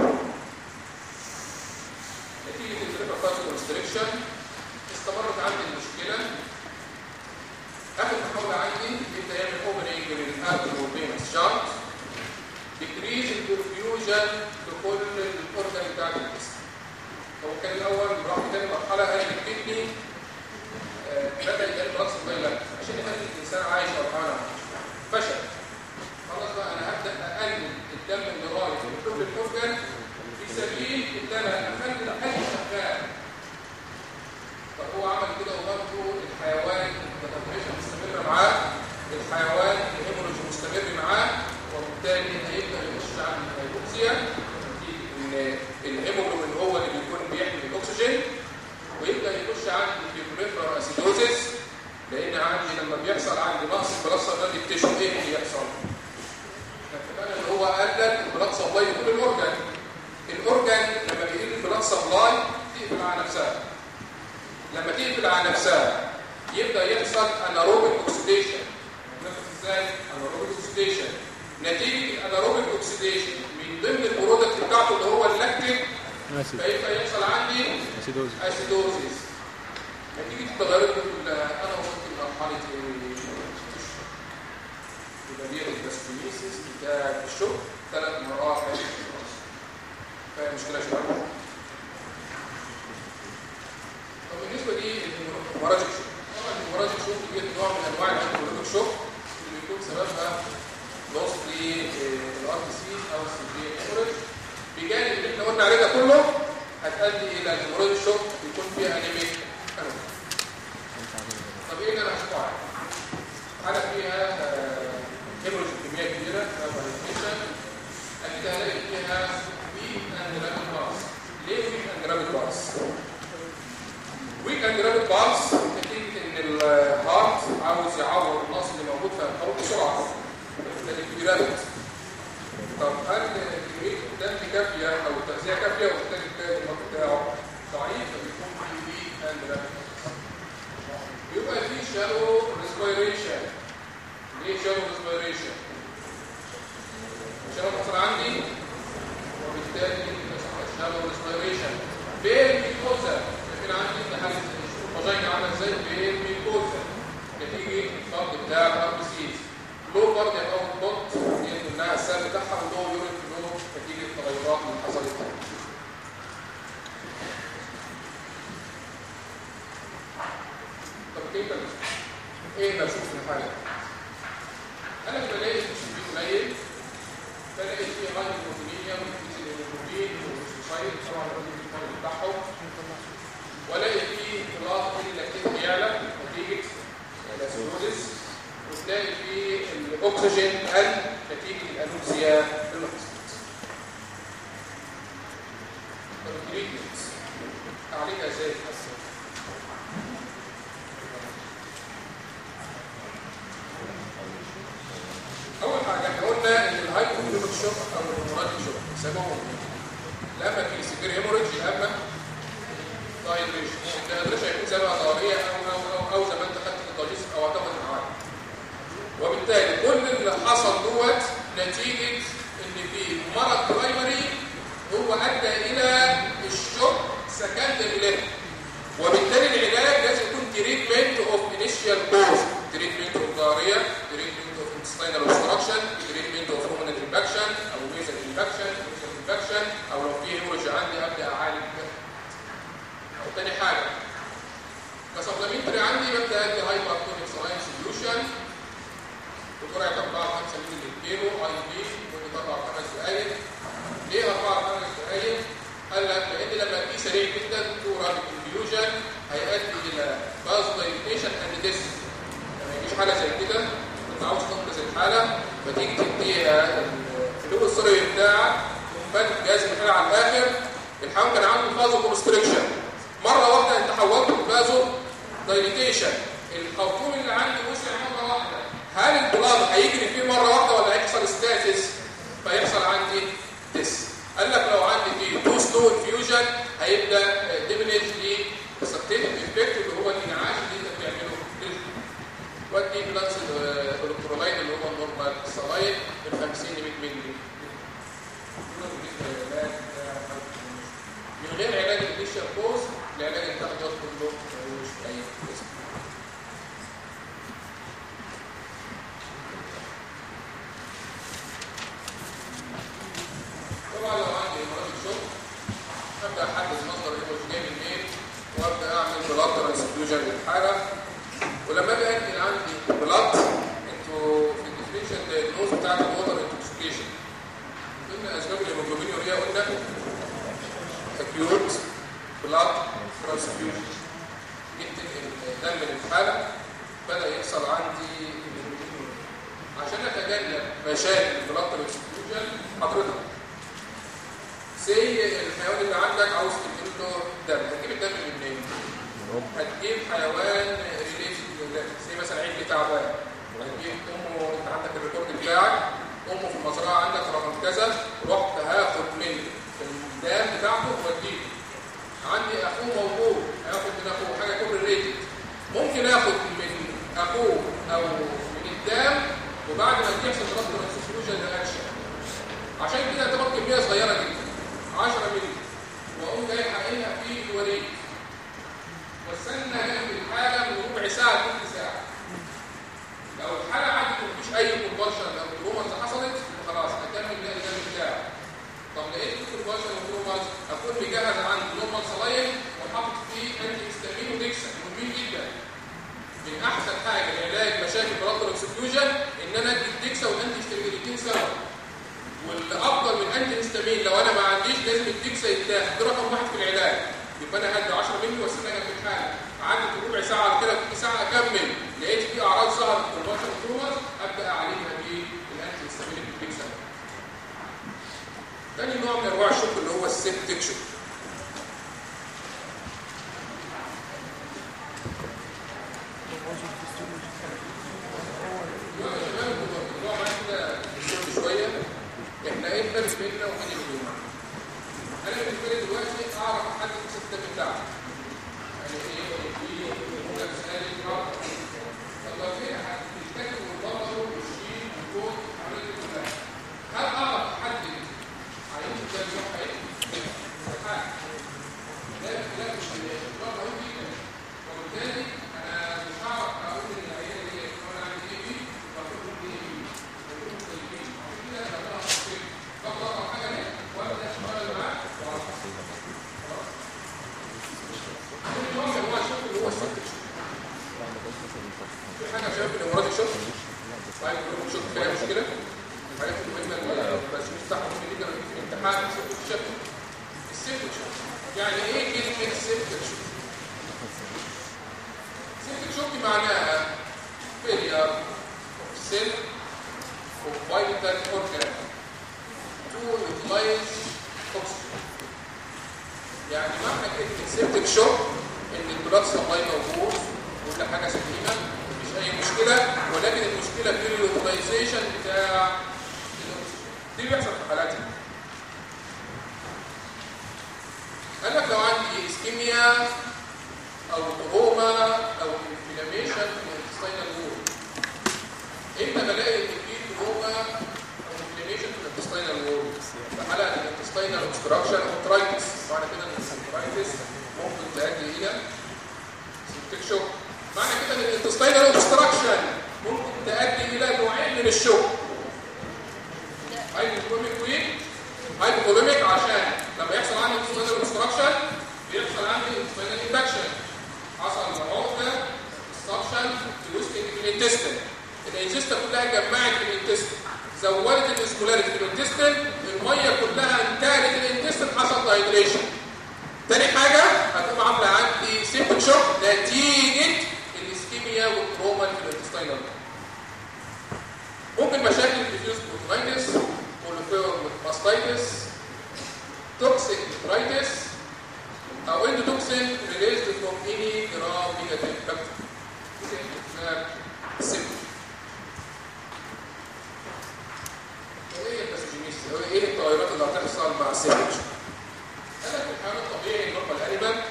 نتيجه الريفرفاسيو ريستريكشن استمرت عندي المشكله اخر محاوله عندي يبدا يعمل اوبننج للابدومينس شارت ديكريز البرفيوجن لكل الاورجن بتاعت الجسم هو كان الاول راح تاني مرحله قال الكدني آه، بدا يجرب راس البيلات عشان يخلي الانسان عايش او حاله فشل خلاص بقى انا هبدا اقلل الدم اللي رايح لكل الاورجن في سبيل ان انا اخلي القلب شغال طب هو عمل كده وبرضه الحيوان التمريشن مستمر معاه الحيوان الهيمولوجي مستمر معاه وبالتالي هيبدا يخش عند الهيبوكسيا ان الهيموجلوبين هو اللي بيكون بيحمل الاكسجين ويبدا يخش عندي في بريفرال اسيدوزيس لان عندي لما بيحصل عندي نقص البلاد سبلاي التيشو ايه اللي بيحصل؟ اتفقنا ان هو قلل البلاد سبلاي لكل الاورجان الاورجان لما بيقل البلاد سبلاي تقفل على نفسها لما تقفل على نفسها يبدا يحصل اناروبيك اوكسيديشن نفس ازاي اناروبيك اوكسيديشن نتيجه الاناروبيك اوكسيديشن من ضمن البرودكت اسيد فيبقى يحصل عندي اسيدوز اسيدوزيس نتيجه التغيرات دي كلها انا وصلت لمرحله ايه؟ يبقى دي الباستيميسيس بتاع الشغل ثلاث مراحل فاهم مشكله يا شباب؟ طب بالنسبه دي مراجع الشغل طبعا المراجع الشغل دي نوع من انواع الانتيبيوتيك الشغل اللي بيكون سببها لوس للار بي سي او السي جي هيموريج بجانب اللي احنا قلنا عليه ده كله هتؤدي الى المريض الشغل يكون فيها انيميك طب ايه اللي انا هشوفه عليه؟ حاجه فيها هيموريج كميه كبيره فيها اكيد هلاقي فيها ويك اند رابid باس ليه ويك اند رابid باس؟ ويك اند رابid باس نتيجه ان الهارت عاوز يعوض النقص اللي موجود في القلب بسرعه فبالتالي رابد طب هل كميه الدم كافيه او التغذيه كافيه وبالتالي التاج المرض بتاعه ضعيف فبيكون في ويك اند رابد يبقى في شالو ريسبيريشن ليه شالو ريسبيريشن عشان تحصل عندي وبالتالي شالو ريسبيريشن بين ميكوزا لكن عندي في حاله الفاجينا عامله ازاي بين ميكوزا نتيجه الفرد بتاع الار بي سيز لو برضه يبقى بوت انها السبب بتاعها ولو يوريك لو نتيجه التغيرات اللي حصلت طب كيف ايه اللي اشوف في الحاله انا بلاقي الشبيك قليل بلاقي فيه غايه البروتينيه وكيس الهيموجلوبين والسوسايد طبعا الراجل الفرد بتاعهم والاقي فيه اختلاط بين اللاكتين بيعلى نتيجه الاسيدوزيس وتلاقي فيه الاكسجين قل نتيجه الانوكسيا في المحصول طب التريتمنت اعالجها ازاي تحسن اول حاجه احنا قلنا ان الهايبوكلوميك شوك او الهيموراجيك شوك سببهم لما في سيفير هيموريج يا اما دايدريشن الدايدريشن هيكون سببها ضروريه او او او او زي ما انت خدت التجهيز او هتاخد معاك وبالتالي كل اللي حصل دوت نتيجه ان في مرض برايمري هو ادى الى الشوك سكندري ليفل وبالتالي العلاج لازم يكون تريتمنت اوف انيشال كوز تريتمنت اوف ضاريه تريتمنت اوف انتستينال اوبستراكشن تريتمنت اوف هرمونال انفكشن او ميزل انفكشن انفكشن او لو في هيموريج عندي ابدا اعالج او تاني حاجه كسبلمنتري عندي ببدا ادي هايبر تونيك سلاين سوليوشن بجرعه 4 5 مللي كيلو اي بي مده 4 5 دقائق ليه 4 5 دقائق؟ قال لك لان لما دي سريع جدا تو رابط انفيوجن هيؤدي الى باز دايليتيشن اند ديس ما يجيش حاله زي كده انت عاوز تنقذ الحاله فتيجي تديها الفلو السري بتاعك ومفاتح جهاز الحاله على الاخر الحيوان كان عنده فازو كونستريكشن مره واحده انت حولته لفازو دايليتيشن الخرطوم اللي عندي وسع مره واحده هل البلاد هيجري فيه مره واحده ولا هيحصل ستاتس فيحصل عندي ديس قال لك لو عندي فيه تو سلو انفيوجن هيبدا ديمينيت للسبتيتيف افكت اللي هو الانعاش اللي انت بتعمله ودي بلانس الالكترولايت اللي هو النورمال سلايد من 50 ل 100 مللي من غير علاج الانيشال كوز العلاج اللي بتاخده كله ملوش اي اسم طبعا لو عندي مرض شغل ابدا احدد مصدر الايموج جاي منين وابدا اعمل بلاد ترانسفيوجن للحاله ولما اجي انقل عندي بلاد انتوا في الديفينيشن دايجنوز بتاعت الوتر انتوكسيكيشن قلنا اسباب الهيموجلوبين يوريا قلنا اكيوت بلاد ترانسفيوجن جبت الدم للحاله بدا يحصل عندي الهيموجلوبين عشان اتجنب مشاكل البلاد ترانسفيوجن حضرتك زي الحيوان اللي عندك عاوز تجيب له دم هتجيب الدم منين؟ هتجيب حيوان ريليتد زي مثلا عيد تعبان هتجيب امه انت عندك الريكورد بتاعك امه في المزرعه عندك رقم كذا رحت هاخد من الدم بتاعته واديه عندي اخوه موجود هاخد من اخوه حاجه كوبري ريتد ممكن اخد من اخوه او من الدم وبعد ما تحصل ضغط ترانسفيوجن رياكشن عشان كده تعتبر كميه صغيره جدا 10 مللي واقوم جاي حقنها في الوريد واستنى جنب الحاله من ربع ساعه لثلث ساعه لو الحاله عدت ومفيش اي كومبالشن لو الترومرز حصلت خلاص هكمل باقي الجنب بتاعي طب لقيت في كومبالشن وترومرز اكون مجهز عندي نورمال صلاين وحاطط فيه انتي هيستامين وديكسا مهم جدا من احسن حاجه لعلاج مشاكل بلاد اكسكلوجن ان انا ادي الديكسا والانتي هيستامين سوا والافضل من انتي هيستامين لو انا ما عنديش لازم الديكسا يتاخد ده رقم واحد في العلاج يبقى انا هدي 10 مللي واستنى جنب الحاله عدت ربع ساعه كده في ساعه اكمل لقيت في اعراض ظهرت في البشر ترومرز ابدا اعالجها بالانتي هيستامين الديكسا تاني نوع من انواع الشوك اللي هو السيبتيك شوك يلا يا شباب الموضوع معايا كده الشوك شويه احنا ايه الفرق بيننا وبين اليوم انا بالنسبه لي دلوقتي اعرف احدد السيستم بتاعي يعني ايه في نفس هذه الرابط طب لو في حد بيتكلم والبطل والشيل والكود والحاجات دي كلها هل اعرف احدد عينه ده بيروح ايه؟ استحاله لا لا مش الرابط رهيب جدا وبالتالي انا مش هعرف اقول ان العينه دي انا عندي ايه بي المفروض ان ايه بي المفروض ان ايه بي عشان كده بعملها تفصيل باخد اقرا حاجه هنا وابدا اشتغل معاه واعرف خلاص كل نوع من انواع الشغل اللي هو الست في حاجه يا شباب في الامراض الشغل بعد كل شغل فيها مشكله الحاجات المهمه اللي بس مفتاح مهم جدا في الامتحان سيبت الشكل السيبت شوك يعني ايه كلمه سيبت شوك سيبت شوك معناها failure of cell of vital organ to utilize oxygen يعني معنى كلمه سيبتك شوك ان البلاد سبلاي موجود كل حاجه سليمه مفيش اي مشكله ولكن المشكله في اليوتيلايزيشن بتاع الاكسجين دي بيحصل في حالات دي. قال لك لو عندي اسكيميا او تروما او انفلاميشن في الانتستينال وول امتى بلاقي ان في تروما او انفلاميشن في الانتستينال وول في حاله الانتستينال اوبستراكشن او ترايتس معنى كده ان الترايتس ممكن تؤدي الى سيبتك شوك معنى كده ان الانتستينال اوبستراكشن ممكن تؤدي الى نوعين من الشوك هايبوكلوميك وين هايبوكلوميك عشان لما يحصل عندي انتستينال اوبستراكشن بيحصل عندي انتستينال انفكشن حصل عقده استراكشن في وسط الانتستين الانجستا كلها اتجمعت في الانتستين زودت الاسمولاريتي في الانتستين الميه كلها انتهت الانتستين حصل دايدريشن تاني حاجه هتقوم عامله عندي سيبتك شوك نتيجه الاسكيميا والتروما اللي في الانتستين ممكن مشاكل ديفيوز بروتينايتس كولوفيرم ماستايتس توكسيك نيترايتس او اندوتوكسين ريليزد فروم اني جرام نيجاتيف بكتيريا سيبتك ايه الباثوجينيس ايه التغيرات اللي هتحصل مع السيبتك قال لك الحيوان الطبيعي النورمال انيمال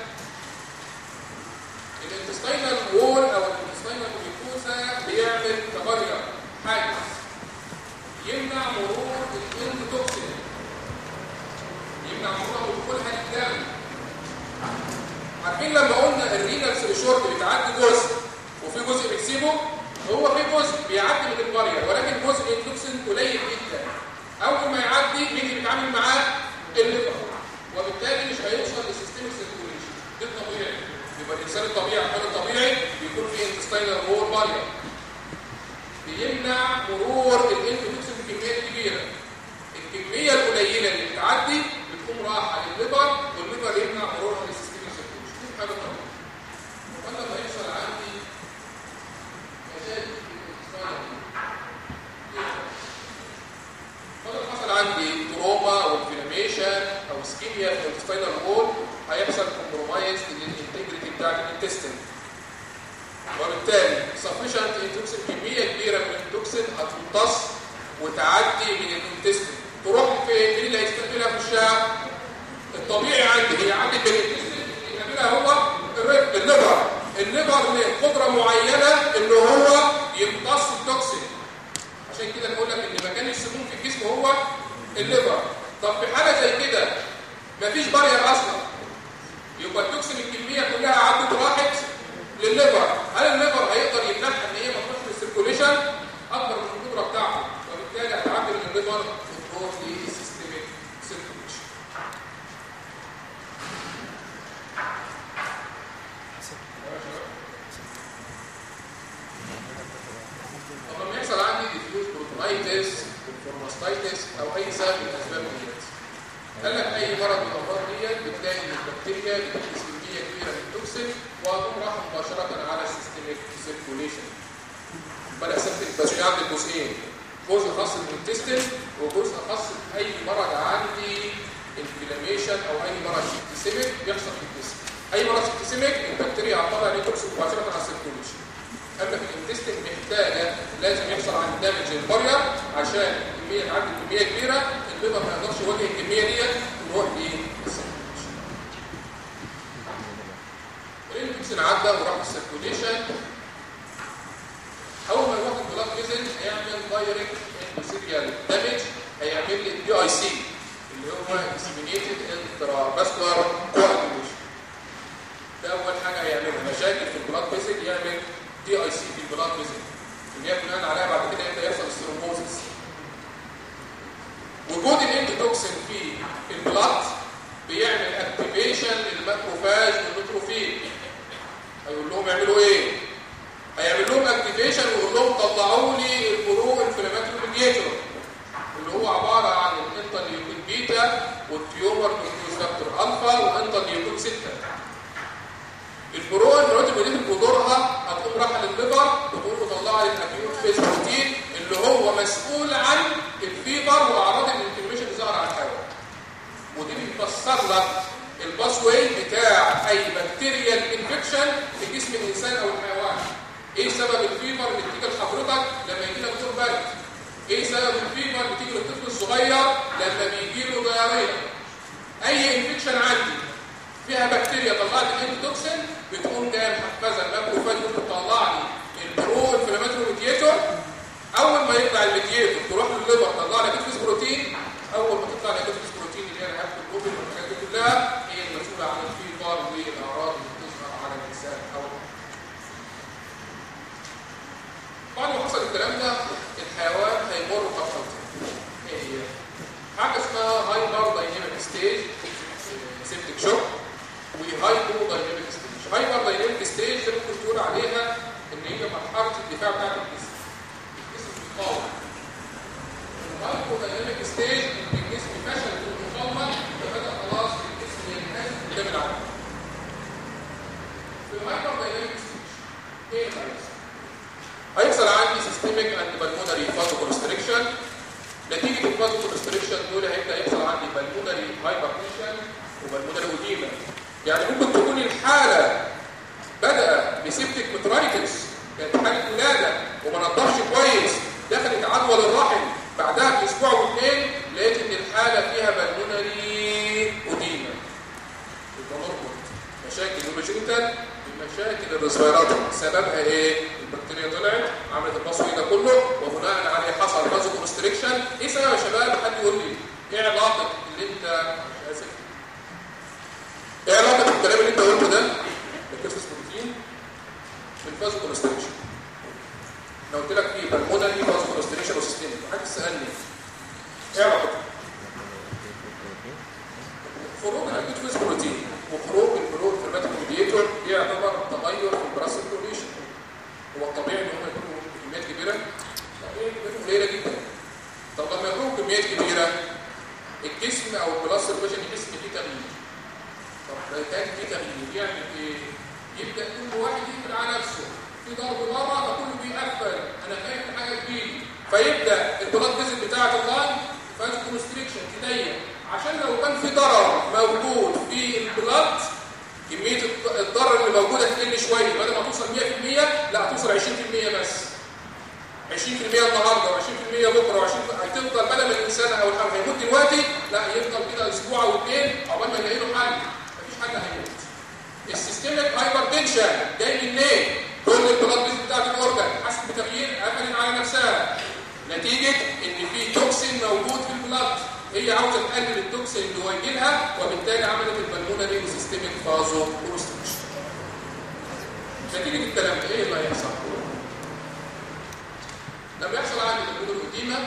الانتستينال وول او الانتستينال ميكوزا بيعمل تغير حاجز يمنع مرور الاندوتوكسين يمنع مرور دخولها للدم عارفين لما قلنا الرينال سيرشورت بتعدي جزء وفي جزء بتسيبه هو في جزء بيعدي من البارير ولكن جزء الانتوكسين قليل جدا اول ما يعدي مين اللي بيتعامل معاه الليفر وبالتالي مش هيوصل لسيستمك سيركيوليشن ده الطبيعي يبقى الانسان الطبيعي الحال الطبيعي بيكون فيه انتستينال وول بارير بيمنع مرور الانتوكسين بكميات كبيره الكميه القليله اللي بتعدي بتقوم رايحه للليفر والليفر يمنع مرورها للسيستمك سيركيوليشن دي حاجه طبيعيه وقال لما يحصل عندي مشاكل في الانتستينال فلو حصل عندي تروما او انفلاميشن او اسكيميا في الانتستينال وول هيحصل كومبرومايز للانتجريتي بتاعت الانتستين وبالتالي سفشنت انتوكسين كميه كبيره من الانتوكسين هتمتص وتعدي من الانتستين تروح فين مين اللي هيستقبلها في الشعب الطبيعي عندي هي عدت من الانتستين اللي يعملها هو الرب الليفر الليفر له قدره معينه ان هو يمتص التوكسين عشان كده بقول لك ان مكان السموم في الجسم هو الليفر طب في حاله زي كده مفيش بارير اصلا عندي راحت للليفر هل الليفر هيقدر يمنعها ان هي ما تروحش للسيركوليشن اكبر من القدره بتاعته وبالتالي هتعدي من الليفر وتروح للسيستميك سيركوليشن طب لما يحصل عندي ديفيوز بروتونايتس كونفورماستايتس او اي سبب من الاسباب ديت قال لك اي مرض من الامراض ديت بتلاقي ان البكتيريا بتفرز كميه كبيره من التوكسين وهتقوم رايحه مباشره على السيستميك سيركوليشن يبقى قسمت البكتيريا عندي جزئين جزء خاص بالانتستين وجزء خاص باي مرض عندي انفلاميشن او اي مرض سيستميك بيحصل في الجسم اي مرض سيستميك البكتيريا هتطلع عليه توكسين مباشره على السيركوليشن اما في الانتستين محتاجه لازم يحصل عند دامج للبرير عشان الكميه عندي كميه كبيره الليفر ما يقدرش يواجه الكميه ديت ويروح للسيركوليشن الانفكشن عدى وراح السيركوليشن اول ما يروح البلاد فيزل هيعمل دايركت اندوثيريال دامج هيعمل لي الدي اي سي اللي هو ديسمينيتد انترافاسكولار كواجوليشن ده اول حاجه هيعملها مشاكل في البلاد فيزل يعمل دي اي سي في البلاد فيزل اللي هي بناء عليها بعد كده يبدا يحصل الثرومبوزس وجود الاندوتوكسين في البلاد بيعمل اكتيفيشن للماكروفاج والنيتروفيل هيقول لهم يعملوا ايه هيعمل لهم اكتيفيشن ويقول لهم طلعوا لي البرو انفلاماتوري ميديتور اللي هو عباره عن الانترليوكين بيتا والتيومر نيوكليوس الفا وانترليوكين 6 البرو انفلاماتوري ميديتور بدورها هتقوم رايحه للليفر وتقوم مطلعه الاكيوت فيز بروتين اللي هو مسؤول عن الفيبر واعراض الانفلاميشن اللي ظاهره على الحيوان ودي بتفسر لك الباس واي بتاع اي بكتيريال انفكشن في جسم الانسان او الحيوان ايه سبب الفيبر اللي بتيجي لحضرتك لما يجي لك دور برد ايه سبب الفيبر اللي بتيجي للطفل الصغير لما بيجي له ضياريه اي انفكشن عندي فيها بكتيريا طلعت الانتوكسين بتقوم جايه محفزه الماكروفاج بتطلع لي البرو انفلاماتوري ميديتور اول ما يطلع الميديتور تروح للليفر تطلع لك كتفس بروتين اول ما تطلع لك كتفس بروتين اللي هي الهاب الجوبل والحاجات دي كلها هي المسؤوله عن الفيبر والاعراض اللي بتظهر على الانسان او بعد ما حصل الكلام ده الحيوان هيمر بمرحلتين ايه هي؟ حاجه اسمها هايبر دايناميك ستيج سيبتك شوك وهايبو دايناميك ستيج هايبر دايناميك ستيج ده ممكن تقول عليها ان هي مرحله الدفاع بتاعت الجسم الجسم بيقاوم الهايبو دايناميك ستيج ان الجسم فشل في المقاومه فبدا خلاص الجسم ينهزم قدام العدو في الهايبر دايناميك ستيج ايه اللي هيحصل؟ هيحصل عندي سيستميك اند بالمونري فازو كونستريكشن نتيجه الفازو كونستريكشن دول هيبدا يحصل عندي بالمونري هايبرتنشن وبالمونري اوديما يعني ممكن تكون الحاله بدا بسيبتك مترايتس كانت حاله ولاده وما نضفش كويس دخلت عدوى للرحم بعدها باسبوع واثنين لقيت ان الحاله فيها بالمونري اوديما يبقى نربط مشاكل الروجينيتال بمشاكل الريسبيراتور سببها ايه البكتيريا طلعت عملت البصوي ده كله وبناء عليه حصل فازو كونستريكشن ايه سبب يا شباب حد يقول لي ايه علاقه اللي انت مش اسف ايه علاقه الكلام اللي انت قلته ده بالكيفس بروتين بالفازو كونستريكشن لو قلت لك في بالمونري فازو كونستريكشن وسيستم حد سالني ايه علاقته خروج الاكيوت بروتين وخروج البرو انفلاماتيك ميديتور دي يعتبر تغير في البراس سيركوليشن هو الطبيعي ان هم يكونوا كميات كبيره لا هي كميات قليله جدا طب لما يكونوا كميات كبيره الجسم او البلاس سيركوليشن يحس ان في تغيير طب لو كان في تغيير يعمل ايه؟ يبدا كل واحد يقفل على نفسه في ضرب بره فكله بيقفل انا خايف من حاجه كبيره فيبدا البلاد فيزل بتاعه اللان فاز كونستريكشن تضيق عشان لو كان في ضرر موجود في البلاد كمية الضرر اللي موجودة تقل شوية بدل ما توصل 100% لا هتوصل 20% بس 20% النهارده و20% بكره و20 هتفضل بدل ما الانسان او الحمل هيموت دلوقتي لا يفضل كده اسبوع او اثنين عقبال ما يلاقي له حل مفيش حد هيموت السيستميك هايبر تنشن جاي منين؟ كل البلاد بتاعت الاورجن حاسس بتغيير قفلت على نفسها نتيجة ان في توكسين موجود في البلاد هي عاوزه تقلل التوكسين اللي هو يجي لها وبالتالي عملت البلمونري وسيستميك فازو كونستريكشن نتيجه الكلام ده ايه اللي هيحصل لما يحصل عندي الامور القديمه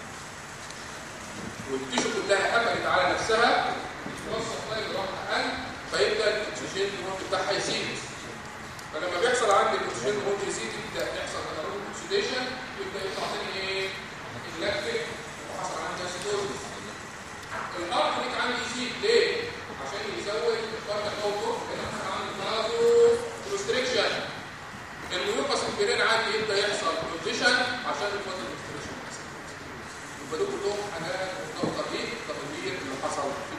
والتيشو كلها قفلت على نفسها توصل تلاقي الروح اقل فيبدا الاكسجين الهرمون بتاعها يزيد فلما بيحصل عندي الاكسجين الهرمون يزيد يبدا يحصل انايروبيك اوكسيديشن يبدا يطلع تاني ايه اللاكتيك وحصل عندي اسيدوزيس الارض اللي عندي يزيد ليه عشان يزود الكاربون اوتبوت لان حصل عندي بلازو ريستريكشن الميوكس الجيران عندي يبدا يحصل بوزيشن عشان الفازو ريستريكشن يبقى دول كلهم حاجات مرتبطه بالتغيير اللي حصل في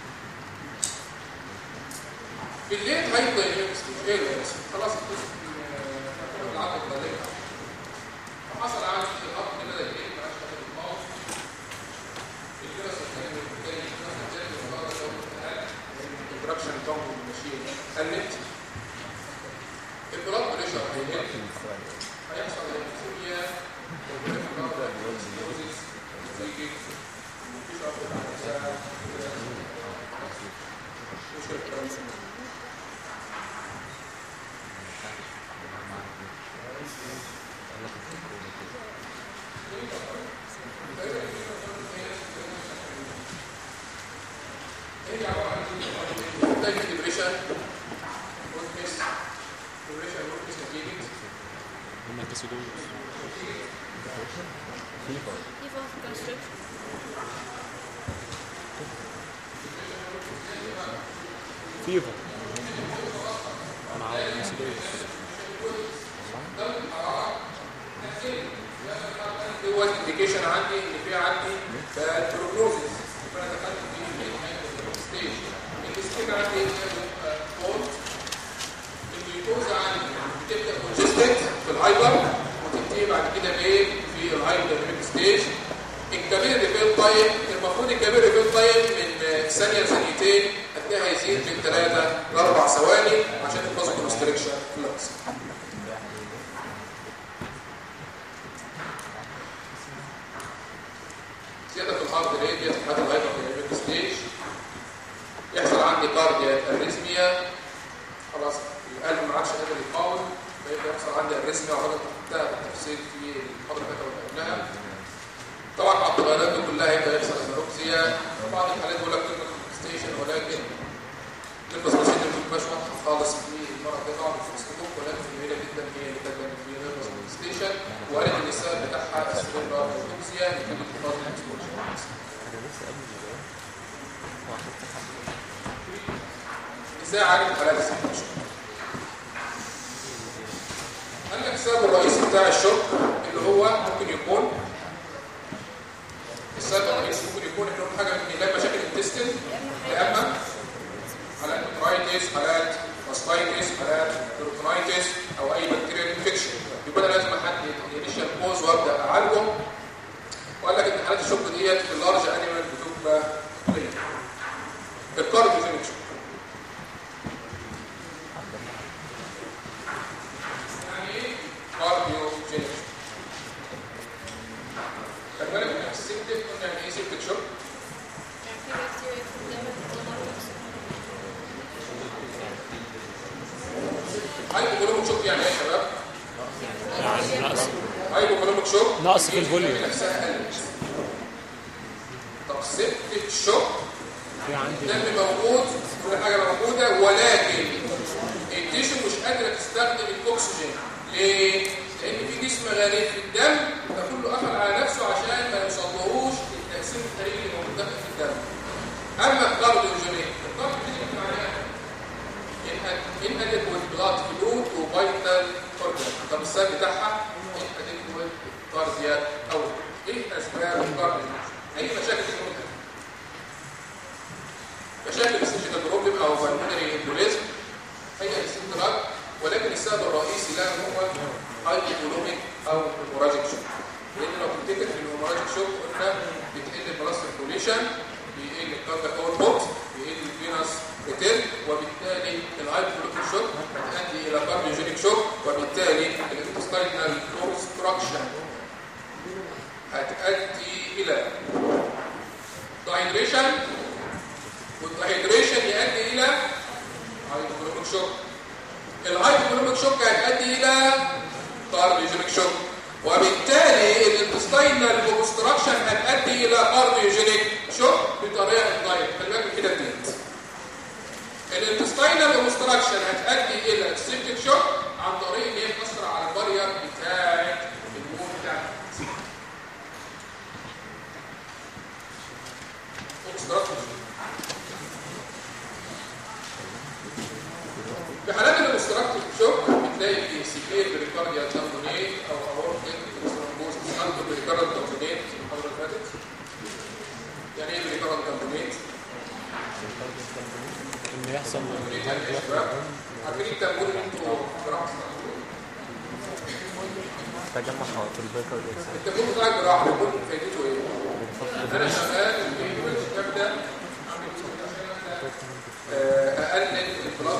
بالليل هيبدا يحصل ايه اللي يحصل خلاص العقل الضليل فحصل عندي في الارض بدا يقل ما عادش قادر يتطور الجرس الثاني والثاني الجرس الثاني والرابع ده الكونتراكشن بتاعهم الماشين قلت البلاد بريشر هيقل هيحصل هيبوكسيميا نتيجه مفيش افضل على ساعه مش الكلام ده هي عباره عن تايم ديبريشن ويكنس ديبريشن ويكنس نتيجه هما كسدوا Fever constriction. فيفر مع الاسيدوز هو الانديكيشن عندي ان في عندي بروجنوزيس يبقى انا دخلت في ستيج الستيج عندي فولت الجلوكوز عندي بتبدا كونجستد في الهايبر وتنتهي بعد كده بايه في الهايبر ستيج الكبير ريفيل تايم المفروض الكبير ريفيل تايم من ثانيه لثانيتين هتلاقيها يزيد من ثلاثه لاربع ثواني عشان الفازو كونستريكشن فلكس زياده في الهارت ريت ديت في حاله الهايبر ستيج يحصل عندي كاردياك اريثميا خلاص القلب ما عادش قادر يقاوم فيبدا يحصل عندي اريثميا وحضرتك حطيتها بالتفصيل في المحاضره اللي فاتت واللي قبلها طبعا مع التغيرات دي كلها هيبدا يحصل انوروكسيا بعض الحالات بيقول لك كلمه ستيشن ولكن كلمه ستيشن دي ما بتبقاش واضحه خالص في المرض ده طبعا في السلوك ولكن جميله جدا هي اللي كانت في كلمه ستيشن وقالت ان السبب بتاعها السيرفر انوروكسيا نتيجه الفاضل ازاي عالج حالات السكشن قال لك السبب الرئيسي بتاع الشوك اللي هو ممكن يكون السبب الرئيسي ممكن يكون انه حاجه من لا مشاكل الانتستين يا اما حالات بترايتس حالات ماستايتس حالات بروتونايتس او اي بكتيريال انفكشن يبقى انا لازم احدد الانيشال كوز وابدا اعالجه وقال لك ان حالات الشوك ديت في اللارج انيمال بتبقى قليله الكارديوجينيك شوك يعني ايه كارديوجينيك شوك خلي بالك من السيبتك قلنا يعني ايه سيبتك شوك يعني في بكتيريا في الدم بتتمرد هايبوكولوميك شوك يعني ايه يا شباب يعني نقص هايبوكولوميك شوك نقص في الفوليوم. نفسها قلت طب سيبتك شوك في عندي الدم موجود كل حاجه موجوده ولكن التيشو مش قادره تستخدم الاكسجين ليه؟ لان في جسم غريب في الدم فكله قفل على نفسه عشان ما يوصلهوش التاثير الخارجي اللي موجود داخل في الدم اما الكارديوجينيك الكارديوجينيك معناها ان اديكويت بلاد فلو تو فايتال اورجان طب السبب بتاعها ان اديكويت كاردياك او ايه اسباب الكارديوجينيك اي مشاكل الموجوده مشاكل السيرجيكال بروبلم او بالمونري امبوليزم هي الاستدراج ولكن السبب الرئيسي لها هو هايبوكولوميك او هيموراجيك شوك لان لو تفتكر في الهيموراجيك شوك قلنا بتقل البلاس سيركوليشن بيقل الكاردياك اوتبوت بيقل الفينس ريتيل وبالتالي الهايبوكولوميك شوك هتؤدي الى كارديوجينيك شوك وبالتالي الانتستينال كونستراكشن هتؤدي الى دايدريشن والدايدريشن يؤدي الى هايدروكلوريك شوك الهايبوكولوميك شوك هتؤدي الى كارديوجينيك شوك وبالتالي الانتستينال اوبستراكشن هتؤدي الى كارديوجينيك شوك بطريقه الدايت خلي بالك من كده ديت الانتستينال اوبستراكشن هتؤدي الى سيبتيك شوك عن طريق ان هي تاثر على البارير بتاعه النور بتاعك obstruction. في حالات الاوبستراكتيف شوك بتلاقي في سيفير بريكارديا تامبونيت او اورتيك ثرومبوز انتو بريكارديا تامبونيت في المحاضره اللي فاتت يعني ايه بريكارديا تامبونيت؟ ان يحصل تامبونيت يعني ايه يا شباب؟ عارفين التامبون اللي انتوا جراحه تجمع في البيكر التامبون بتاع الجراحه بيكون فايدته ايه؟ انا شغال في كبده اقلل البلاد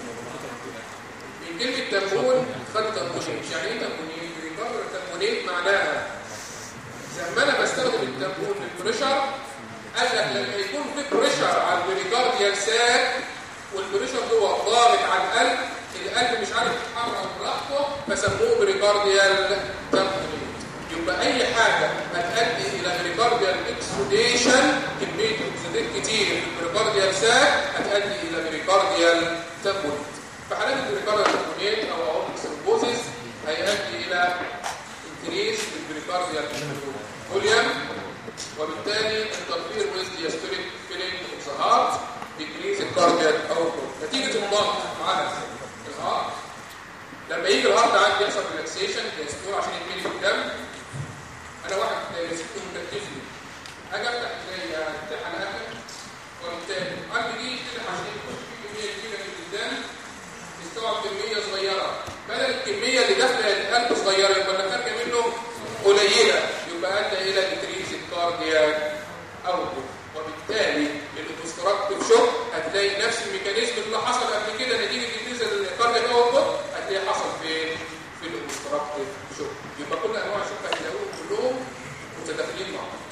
من كلمه تموين خد تموين يعني ايه تموين بيكرر تموين معناها لما انا بستخدم التموين للبريشر قال لك لما يكون في بريشر على البريكارديال ساك والبريشر هو ضاغط على القلب القلب مش عارف يتحرك براحته فسموه بريكارديال تموين يبقى اي حاجه هتؤدي الى بريكارديال اكسوديشن كميه اكسوديت كتير في البريكارديال ساك هتؤدي الى بريكارديال تموين في حالات البريكارديال تموين او اورتيك سيربوزيس هيؤدي الى انكريس في البريكارديال فوليوم وبالتالي انترفير ويز ديستوليك فيلينج اوف ذا هارت ديكريز الكارديال اوتبوت نتيجه الضغط على الهارت لما يجي الهارت عندي يحصل ريلاكسيشن ديستول عشان يتملي بالدم انا واحد مسكته مكتفني اجي افتح زي افتح على الاخر وبالتالي القلب دي يفتح عشان يخش فيه كميه كبيره من الدم يستوعب كميه صغيره بدل الكميه اللي داخله القلب صغيره يبقى اللي خارجه منه قليله يبقى ادى الى ديكريز الكاردياك اوتبوت وبالتالي الاوبستراكتيف شوك هتلاقي نفس الميكانيزم اللي حصل قبل كده نتيجه ديكريز الكاردياك اوتبوت هتلاقيه حصل فين في الاوبستراكتيف شوك يبقى كل انواع الشوك هتلاقوهم كلهم متداخلين مع بعض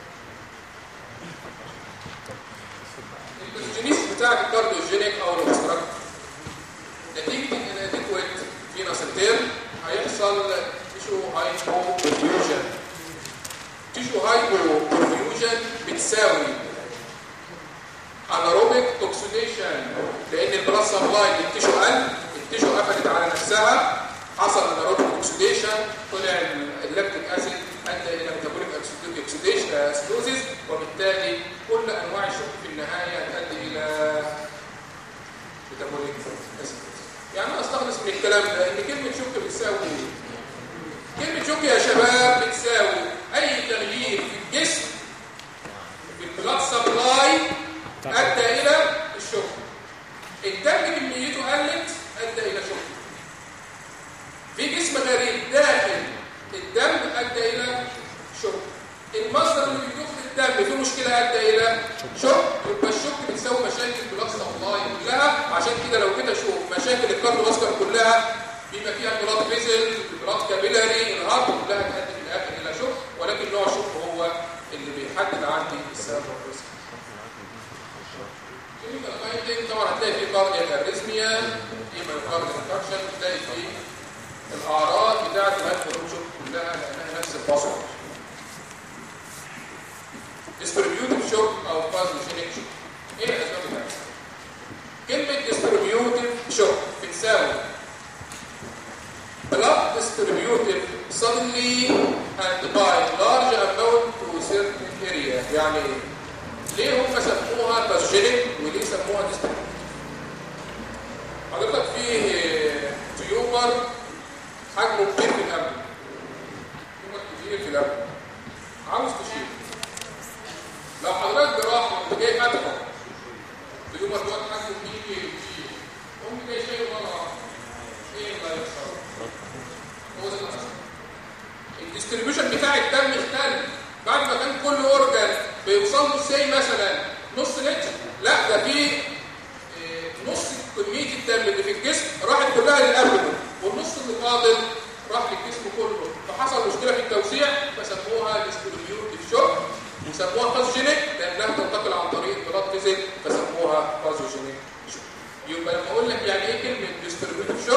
الجينيس بتاع الكارديوجينيك او الاوبستراكتيف نتيجه الاناديكويت فينوس التيرم هيحصل تيشو هايبو برفيوجن تيشو هايبو برفيوجن بتساوي اناروبيك اوكسيديشن لان البلاد سبلاي للتيشو قل التيشو قفلت على نفسها حصل اناروبيك اوكسيديشن طلع اللاكتيك اسيد ادى الى ميتابوليك اوكسيديشن اسيدوزيس وبالتالي كل انواع الشوك في النهايه هتؤدي الى ميتابوليك اسيدوزيس يعني انا استخلص من الكلام ده ان كلمه شوك بتساوي ايه كلمه شوك يا شباب بتساوي اي تغيير في الجسم في البلاد سبلاي ادى الى الشوك الدم كميته قلت ادى الى شوك في جسم غريب داخل الدم ادى الى شوك المصدر اللي بيضخ الدم فيه مشكله ادى الى شوك يبقى الشوك بتساوي مشاكل بلاد سبلاي كلها عشان كده لو كده شوف مشاكل الكارديوفاسكولار كلها بما فيها البلاد فيزل البلاد كابيلاري الهارت كلها تؤدي في الاخر الى شوك ولكن نوع الشوك هو اللي بيحدد عندي السبب والريسك كلمة الفايتنج طبعا هتلاقي فيه كاردياك اريزميا في مايوكارديال انفكشن هتلاقي فيه الاعراض بتاعت الهايبر شوك كلها لانها نفس البصر distributive shock او pathogenic shock ايه الاسباب بتاعتها كلمه distributive shock بتساوي blood distributive suddenly and by large amount to certain area يعني ايه ليه هم سموها باثوجينيك وليه سموها distributive حضرتك فيه تيومر حجمه كبير في القلب تيومر كبير في القلب عاوز تشيل لو حضرتك جراح وانت جاي فاتحه تيومر دوت حجمه كبير كبير قوم جاي شايل مره واحده ايه اللي هيحصل؟ هو ده اللي حصل الديستريبيوشن بتاع الدم اختلف بعد ما كان كل اورجان بيوصل له سي مثلا نص لتر لا ده في نص كميه الدم اللي في الجسم راحت كلها للابدن والنص اللي فاضل راح للجسم كله فحصل مشكله في التوسيع فسموها ديستريبيوتيف شوك وسموها باثوجينيك لانها تنتقل عن طريق البلاد فيزيك فسموها باثوجينيك شوك يبقى لما اقول لك يعني ايه كلمه ديستريبيوتيف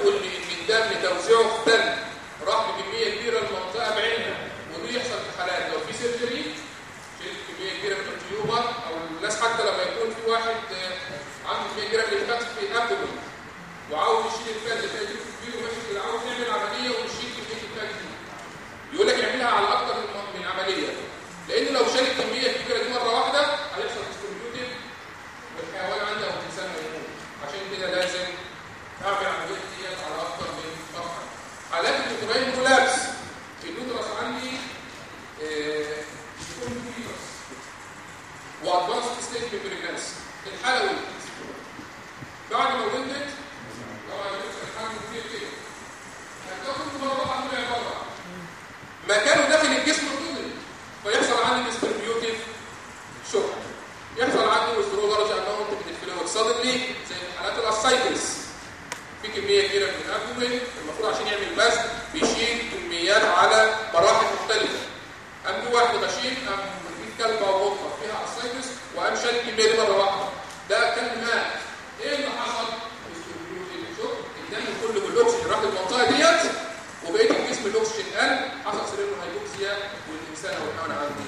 بتقول لي ان الدم توزيعه اختل راح بكميه كبيره للمنطقه بعينها ودي يحصل في حالات لو في سيرجري شيل كميه كبيره من التيوبر او الناس حتى لما يكون في واحد آه، عنده كميه كبيره من الفات في الابدومين وعاوز يشيل الفات اللي فيها جسم كبير وماشي كده عاوز يعمل عمليه ويشيل كميه الفات دي يقول لك اعملها على اكتر من من عمليه لان لو شال الكميه الكبيره دي مره واحده هيحصل ديستريبيوتيف والحيوان عنده او الانسان هيموت عشان كده لازم اعمل عمليه ديت على اكتر من مرحله حالات الكترين كولابس النوترس عندي آه، يكون فيروس وادفانس ستيت بريجنس الحاله ولدت بعد ما ولدت طبعا الحمل كبير كده هتاخد مره واحده من بره مكانه داخل الجسم طول فيحصل عندي ديستريبيوتيف شوك يحصل عندي ويزدرو درجه انهم بتتفلوت صادملي زي في حالات الاسايتس في كميه كبيره من الابدومين المفروض عشان يعمل بث بيشيل كميات على مراحل مختلفه قام جه واحد غشيم قام في كلبه او قطه فيها اسايتس وقام شال الكميه دي مره واحده ده كان مات ايه اللي حصل؟ distributed shock. الدم كله بالاكسجين راح للمنطقه ديت وبقيه الجسم الاكسجين قل حصل سيرينو هايبوكسيا والانسان او الحيوان عنده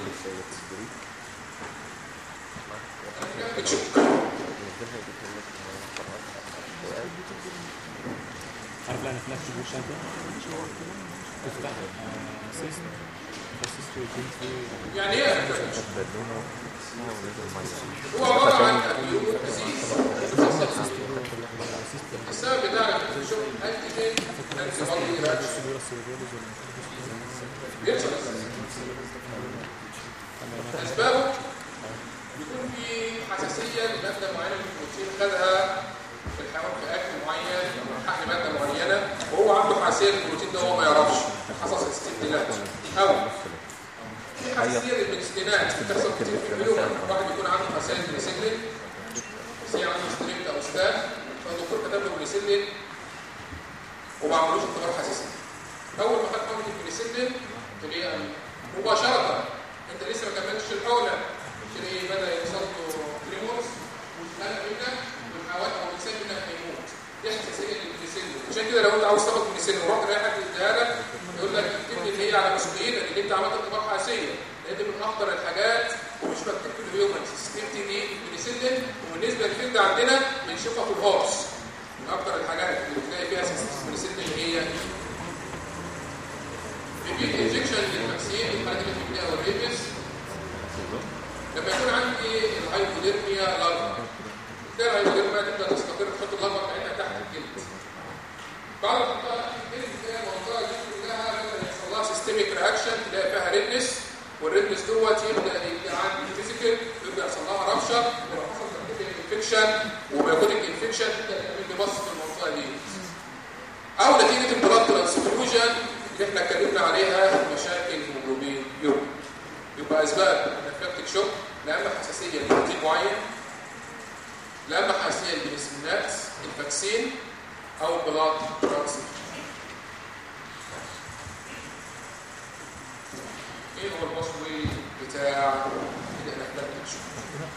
بتشك عارف لا انا في نفس البوشة ده تفتح سيست فالسيست يكون فيه يعني ايه بتشك؟ بالونه ونزل ميه هو عباره عن ابيوت ديزيز السبب بتاع الشوك انتيجين انتي بودي رياكشن بيحصل اسبابه بيكون في حساسيه لماده معينه من البروتين خدها في الحيوان في اكل معين او حقن ماده معينه وهو عنده حساسيه للبروتين ده وهو ما يعرفش حصل استبدالات او في حساسيه للبنسلينات بتحصل كتير في اليوم الواحد بيكون عنده حساسيه للبنسلين بس هي عنده ستريبت او ستاف فالدكتور كتب له بنسلين وما عملوش اختبار حساسيه اول ما خد حقنه البنسلين تلاقيه مباشره انت لسه ما كملتش الحقنه تلاقيه بدا يحصل له تريمورز وتخلق منك والحيوان او الانسان منك هيموت دي حساسيه للبنسلين عشان كده لو انت عاوز تاخد بنسلين ورحت رايح حد يديها لك يقول لك اكتب لي ان هي على مسؤوليتك ان انت عملت اختبار حساسيه لان دي من اخطر الحاجات ومش مكتوب في الهيومنز سكريبت دي البنسلين وبالنسبه للفيلد عندنا بنشوفها في الهورس من اكتر الحاجات اللي بتلاقي فيها بنسلين اللي هي ريبيت انجكشن للفاكسين الحاجات اللي في البدايه والريبس لما يكون عندي الهايبوديرميا لارفا ده الهايبوديرميا تبدا تستقر تحط اللارفا بتاعتها تحت الجلد بعد ما تحطها تحت الجلد تلاقي المنطقه دي كلها بدا يحصل لها سيستميك رياكشن تلاقي فيها ريدنس والريدنس دوت يبدا يبقى عندي فيزيكال يبدا يحصل لها رابشر ولو حصل انفكشن وبيكون الانفكشن تبدا تعمل لي بص في المنطقه دي او نتيجه البلاد ترانسفيوجن اللي احنا اتكلمنا عليها مشاكل هيموجلوبين يوم يبقى اسباب انفكتيك شوك لا اما حساسيه لبروتين معين لا اما حساسيه للبنسلينات الفاكسين او بلاد ترانسفيوجن ايه هو الباسوي بتاع الانفكتيك شوك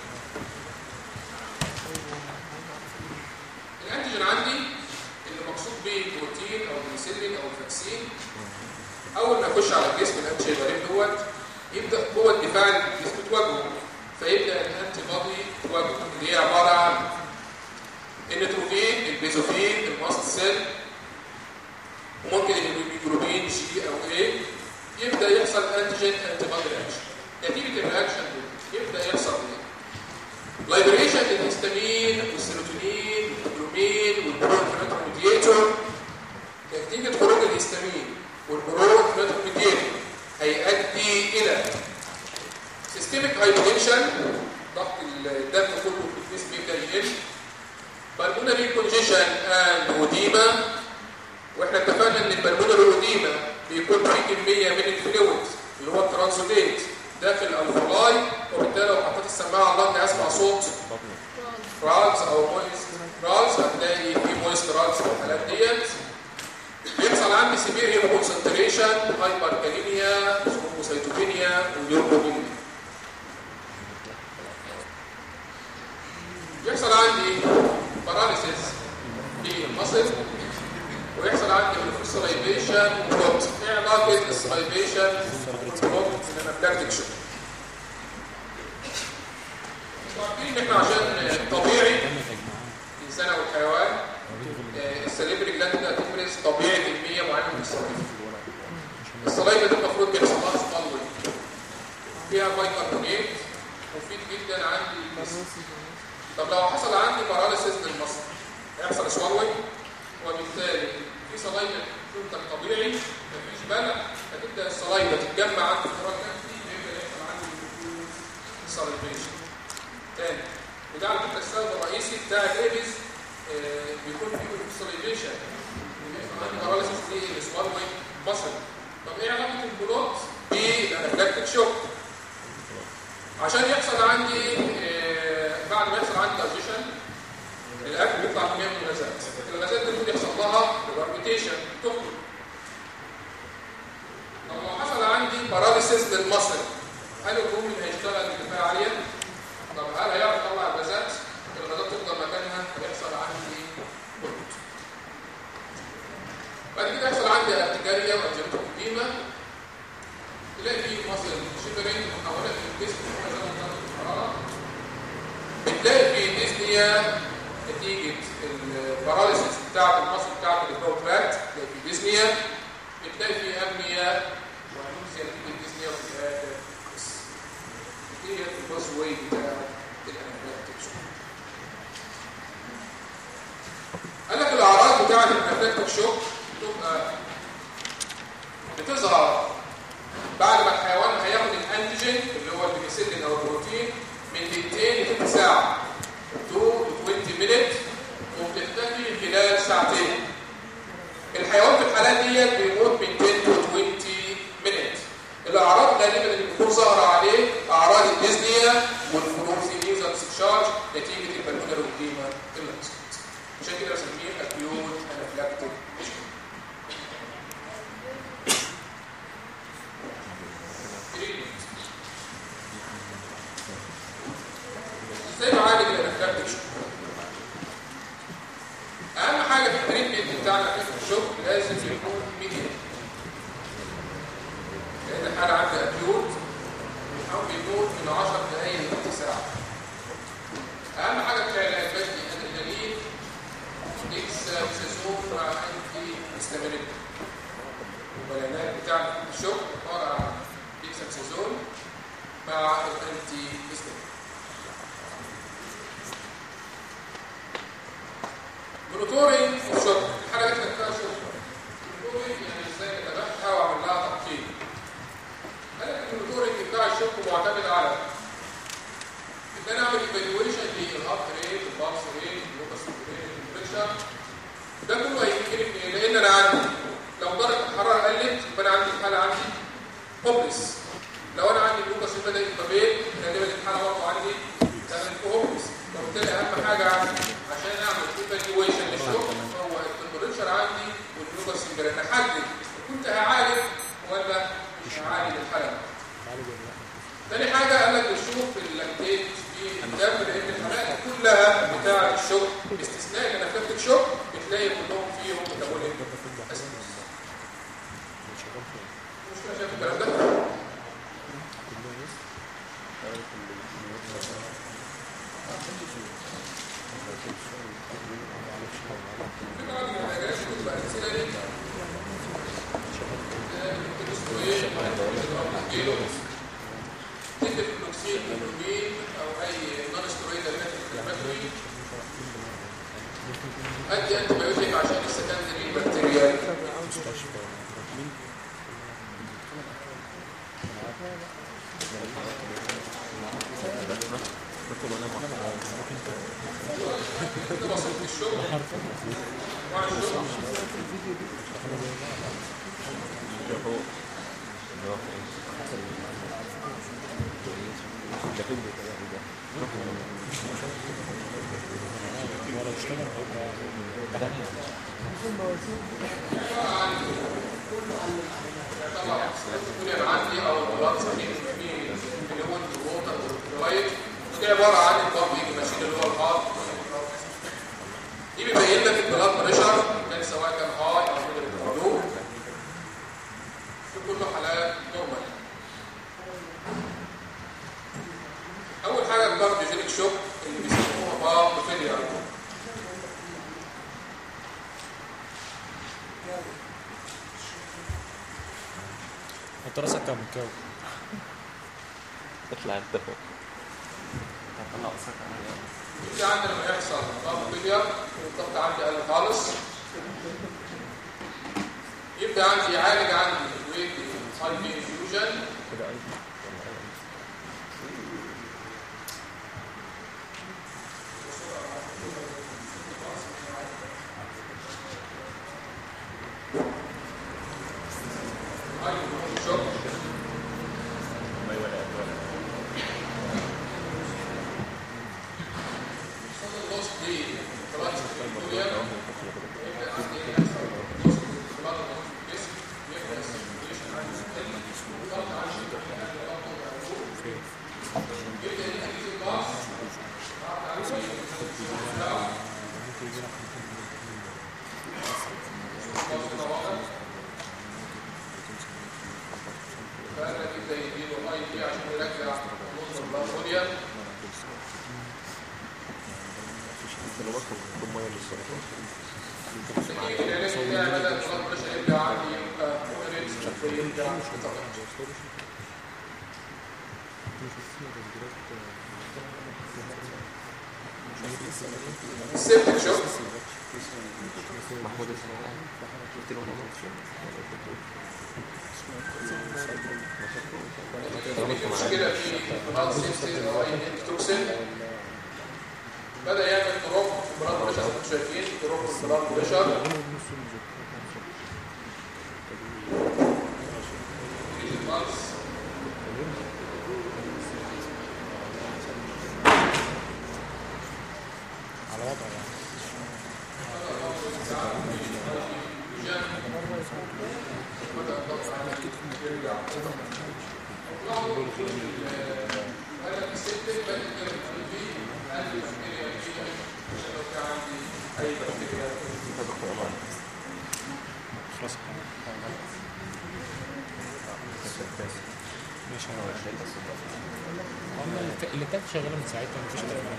الانتيجين عندي اللي مقصود به البروتين او البنسلين او الفاكسين اول ما يخش على الجسم الانتي غريب دوت يبدا قوه الدفاع الجسم تواجهه فيبدا الانتي بودي تواجهه اللي هي عباره عن النيتروفين البيزوفين الماست سيل وممكن الهيموجلوبين جي او اي يبدا يحصل انتيجين انتي بودي رياكشن نتيجه الرياكشن دي يبدا يحصل ايه؟ لايبريشن للهستامين والسيروتونين والجلومين والبروتين ميديتور نتيجه خروج الهستامين والبروتين ميديتور هيؤدي الى سيستميك هايبوتنشن ضغط الدم كله في الجسم يبدا يقل بالمونري كونجيشن اند اوديما واحنا اتفقنا ان البلمونري اوديما بيكون فيه كميه من الفلويد اللي هو الترانسوديت داخل الفلاي وبالتالي لو حطيت السماعه على اللنج اسمع صوت رالز او مويست رالز هتلاقي في مويست رالز في الحالات ديت بيحصل عندي سيفير هيمو كونسنتريشن هايبر كاليميا سيتوبينيا ونيوروبينيا بيحصل عندي باراليسيس في المصل السلايفيشن والبلوت من الانافلاكتيك شوك عارفين ان احنا عشان طبيعي الانسان او الحيوان آه، السليبري جلاند ده تفرز طبيعي كميه معينه من السلايفه السلايفه دي المفروض بيحصل لها سبالوي فيها بايكربونات مفيد جدا عندي الجسم طب لو حصل عندي باراليسيس للمصل هيحصل سوالوي وبالتالي في سلايفه تنتج طبيعي مفيش بلع فتبدا السلايفه تتجمع عندي في الفراغ النفسي يبدا يحصل عندي سلايفيشن تاني وده على فكره السبب الرئيسي بتاع الايبز آه، بيكون فيه سلايفيشن عندي باراليسيس دي السوالوي مصل طب ايه علاقه البلوت بالانافلاكتيك شوك عشان يحصل عندي آه، بعد ما يحصل عندي دايجيشن الاكل بيطلع كميه من الغازات الغازات دي المفروض يحصل لها ريباربيتيشن تخرج طب لو حصل عندي باراليسيس للمصل هل الرومي هيشتغل بكفاءه عاليه طب هل هيعرف يطلع الغازات الغازات تفضل مكانها هيحصل عندي بلوت بعد كده يحصل عندي ارتجاريا وانجيوتوكيما تلاقي فيه مصل شيبرين محاولة في الجسم مثلا درجة الحرارة بتلاقي فيه ديزنيا نتيجة الباراليسيس بتاعة المصل بتاعة البروتراكت تلاقي فيه ديزنيا بتلاقي فيه أبنية وأنوسيا نتيجة ديزنيا وفي الآخر بس دي هي الباس واي بتاع الانافلاكتيك شوك قال لك الأعراض بتاعة الانافلاكتيك شوك بتبقى بتظهر بعد ما الحيوان هياخد الانتيجين اللي هو البيكسيلين او البروتين من دقيقتين لثلث ساعه 2 20 مينت وبتختفي خلال ساعتين الحيوان في الحالات ديت بيموت من 10 to 20 مينت الاعراض غالبا اللي بتكون ظاهره عليه اعراض الديزنيا والفلوروسينيز استشارج نتيجه البلمونر والديما اللانسكت عشان كده بسميه اكيوت انافلاكتيك ازاي نعالج الانافلاكتيك شوك اهم حاجه في التريتمنت بتاعنا في الشوك لازم يكون ميديا لان الحاله عندي اكيوت او بيموت من 10 دقائق لثلث ساعه اهم حاجه في العلاج بدي ادرينالين ديكساميثازون مع انتي هيستامينيك والعلاج بتاعنا في الشوك عباره عن ديكساميثازون مع الانتي هيستامينيك مونيتورنج وشوك الحاله جت لك فيها شوك مونيتورنج يعني ازاي اتابعها واعمل لها تقييم قال لك المونيتورنج بتاع الشوك معتمد على ان انا اعمل ايفالويشن للهارت ريت البلس ريت اللوكس ريت البريشر ده كله هيمكن في لان انا عندي لو درجه الحراره قلت يبقى انا عندي الحاله عندي هوبلس لو انا عندي اللوكس بدا يبقى بيت غالبا الحاله برضه عندي كانت هوبلس فبالتالي اهم حاجه عندي عشان اعمل ايفالويشن للشغل هو التمبريتشر عندي واللوكس امبريشن احدد كنت هعالج ولا مش هعالج الحاله تاني حاجة قال لك نشوف اللاكتيت في الدم لأن الحالات كلها بتاعة الشوك باستثناء الانافلاكتيك شوك بتلاقي كلهم فيهم ميتابوليك اسيدوز مشكلة شايف الكلام ده؟ في بعض الحاجات بتبقى أمثلة ليه؟ الكوليسترول، الكيلو، تكتب فلوكسين هيموجين او اي نون سترويد انفلاماتوري ادي انتي بايوتيك عشان السكندري بكتيريا ده بسيط في الشغل مع الشغل طبعا الكوليا عندي او البلاد صحيح في مليون ووتر ولايت دي عباره عن البامبنج ماشين اللي هو الهارت دي بيبين لك البلاد بريشر كان سواء كان هاي او مودريت او لو في كل انت راسك كام كام اطلع انت فوق هطلع قصك على في عندنا لما يحصل ضغط فيلير والضغط عندي قل خالص يبدا عندي يعالج عندي الويت هاي في انفيوجن كده اي هاي شوك النص دي خلاص فيلير يبدا عندي يحصل نص خلاص الجسم يبدا السيركيوليشن عندي يقل والضغط عندي يبدا ينقل الباص فأنا يبدأ يديله اي بي عشان يرجع نص الباروديا لو بطل كل ميه للصراحه لكن العلاج بتاعي بدأ البلاد بريشر يرجع عندي يبقى مودريت يرجع طبيعي السيبتك شوك محمود اسمه قلت له في مشكلة في بلاد سيبسيس أو أي توكسين بدأ يعمل دروب في البلاد بريشر زي ما انتم شايفين دروب في البلاد بريشر تيجي البلس على وضعه يعني أنا السيبتك بدأ يتكلم في قلب البكتيريا في عشان لو كان عندي أي بكتيريا خلاص ماشي هم اللي- اللي كانت شغاله من ساعتها مفيش تغييرات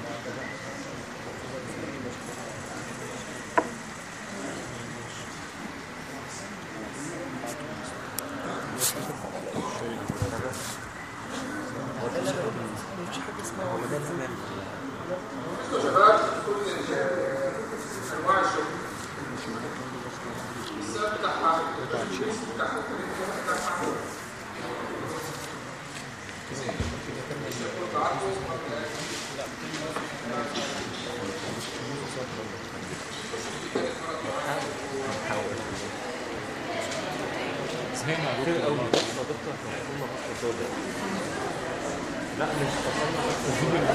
بصوا يا شباب كل ال- انواع الشغل السبب بتاعها الجنس بتاعها الكريم بتاعها الشغل تعرفه زهقنا على كتير طول قوي بص يا دكتور احنا وصلنا خط سوداء لا مش وصلنا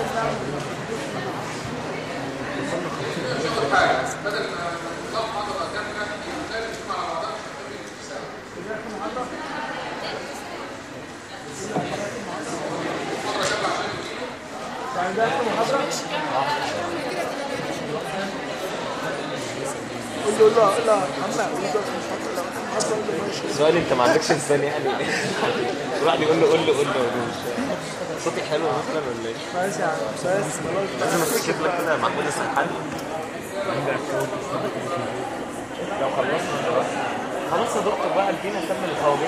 شغل حاجه بدل ما نظام عضله كامله لازم تكون على بعضها مش هتكمل ساعه محاضره كامله عشان يجيبوا قول له لا لا عم معقول ده مش حاطط لا محضر اللي ماشي سؤال انت ما عندكش لسان يعني واحد يقول له قول له قول له صوتي حلو مثلا ولا ايه؟ ماشي يا عم بس خلاص لازم افتكر لك كده محمود السرحان لو خلصنا دلوقتي خلاص يا دكتور بقى ادينا نكمل الخواجات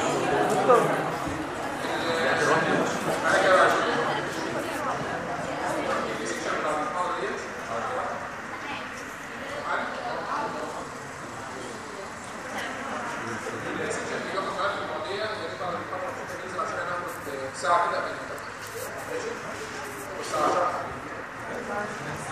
ساعة كده قبل ماشي والساعة 10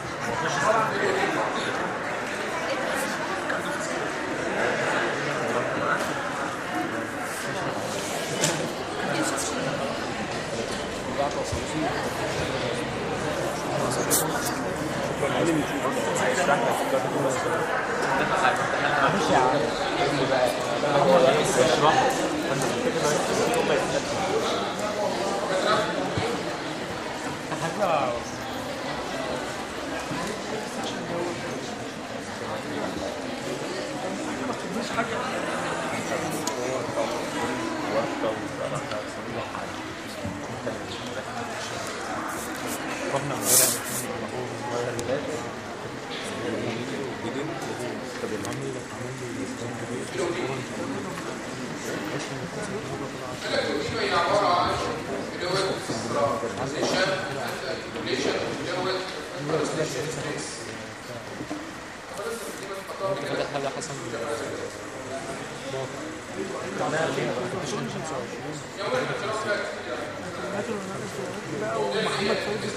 اشرح فانت بتفتكر ان هم يتكلموا رحنا امبارح انفلاميشن وتزود interstitial space. طب لسه في دي خطوات كده. هذا هذا حسن يوم احنا بنشوف كده لا ومحمد فوزي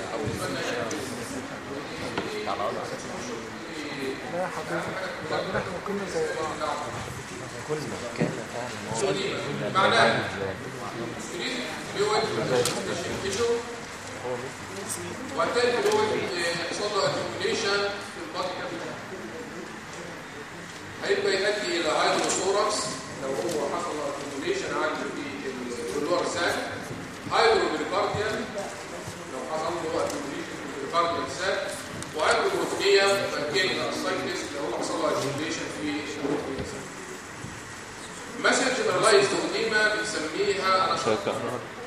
لا حضرتك بعدين احنا كنا زي بعض كنا كان فعلا معناها increase fluid interstitial tissue وبالتالي fluid يحصل له accumulation في البادي كابيتال هيبقى يؤدي الى هايدروثوركس لو هو حصل له accumulation عنده في اللور ساك هايدروبريكارديا لو حصل له accumulation في البريكارديال ساك وهايدروبروتينيا فكان الاسايكلس لو هو حصل له accumulation في البروتينيا ساك مسج جنرالايزد وديما بنسميها شكرا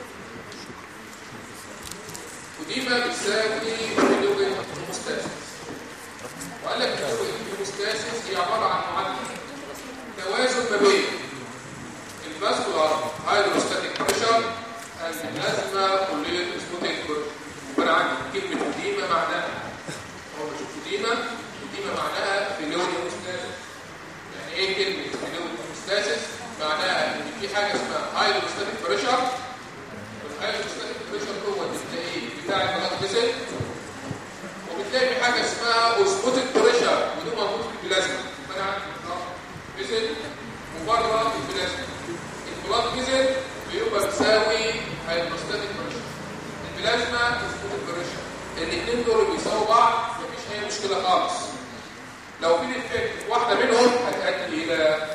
وديما بتساوي فلويد هيموستاسيس وقال لك فلويد هيموستاسيس هي عباره عن معادله توازن ما بين الفاسكولار هيدروستاتيك بريشر البلازما كوليت اسبوتيك وانا عندي كلمه وديما معناها هو بشوف وديما وديما معناها فلويد هيموستاسيس يعني ايه كلمه فلويد هيموستاسيس معناها ان في حاجه اسمها هيدروستاتيك بريشر الهيدروستاتيك بريشر هو اللي بتلاقيه بتاع البلاد فيسل وبتلاقي في حاجه اسمها اوسموتيك بريشر وده موجود في البلازما يبقى انا عندي بلاد فيسل وبره البلازما البلاد فيسل بيبقى بيساوي هيدروستاتيك بريشر البلازما اوسموتيك بريشر الاثنين دول بيساووا بعض مفيش اي مشكله خالص لو في ديفكت واحده منهم هتؤدي الى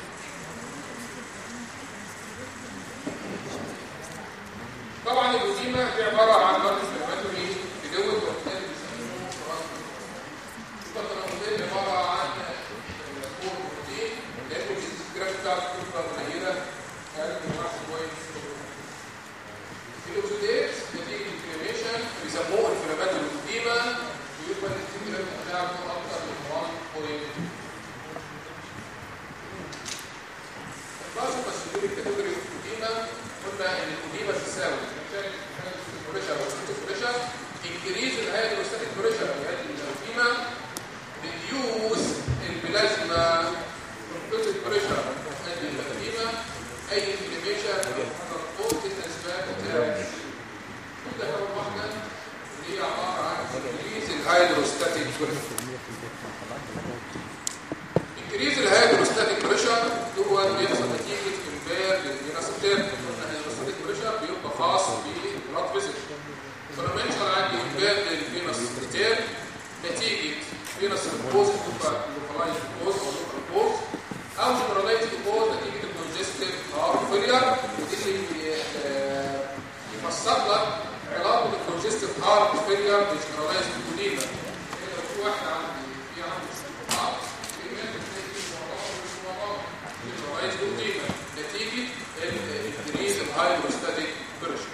طبعا الوزيمه دي عباره عن مرض انفلاماتوري تجوز وبالتالي بيسموه خلاص الترانزيت عباره عن سبور بروتين لانه الجرام بتاعته بتبقى قليله اقل من 1 كويس الاوكسيديز نتيجه انفلاميشن بيسموه انفلاماتوري وزيمه ويبقى الجرام بتاعته اكثر من 1 كويس الباسو مسؤولين الكاتيجوري القديمه قلنا ان القديمه تساوي بريشر وستاتيك بريشر انكريز الهيدروستاتيك بريشر يؤدي الى القديمه ريديوس البلازما بروتيك بريشر يؤدي الى القديمه اي انفلاميشن قوه الاسباب بتاعه كل اول واحده اللي هي عباره عن انكريز الهيدروستاتيك بريشر انكريز الهيدروستاتيك بريشر هو بيحصل نتيجه امبير للفينوسيتير الهيدروستاتيك بريشر بيبقى خاص بالبلاد فيزيك فلما يحصل عندي امبير للفينوسيتير نتيجه فينوس بوز بتبقى لوكالايز بوز او لوكال بوز او جنرالايز بوز نتيجه الكونجستيف هارت فيلير ودي اللي بي- آه، يفسر لك علاقه الكونجستيف هارت فيلير بالجنرالايز بوديما لو في واحد عنده في عنده هارت عايز قيمة نتيجة الانكريز الهايدروستاتيك بريشر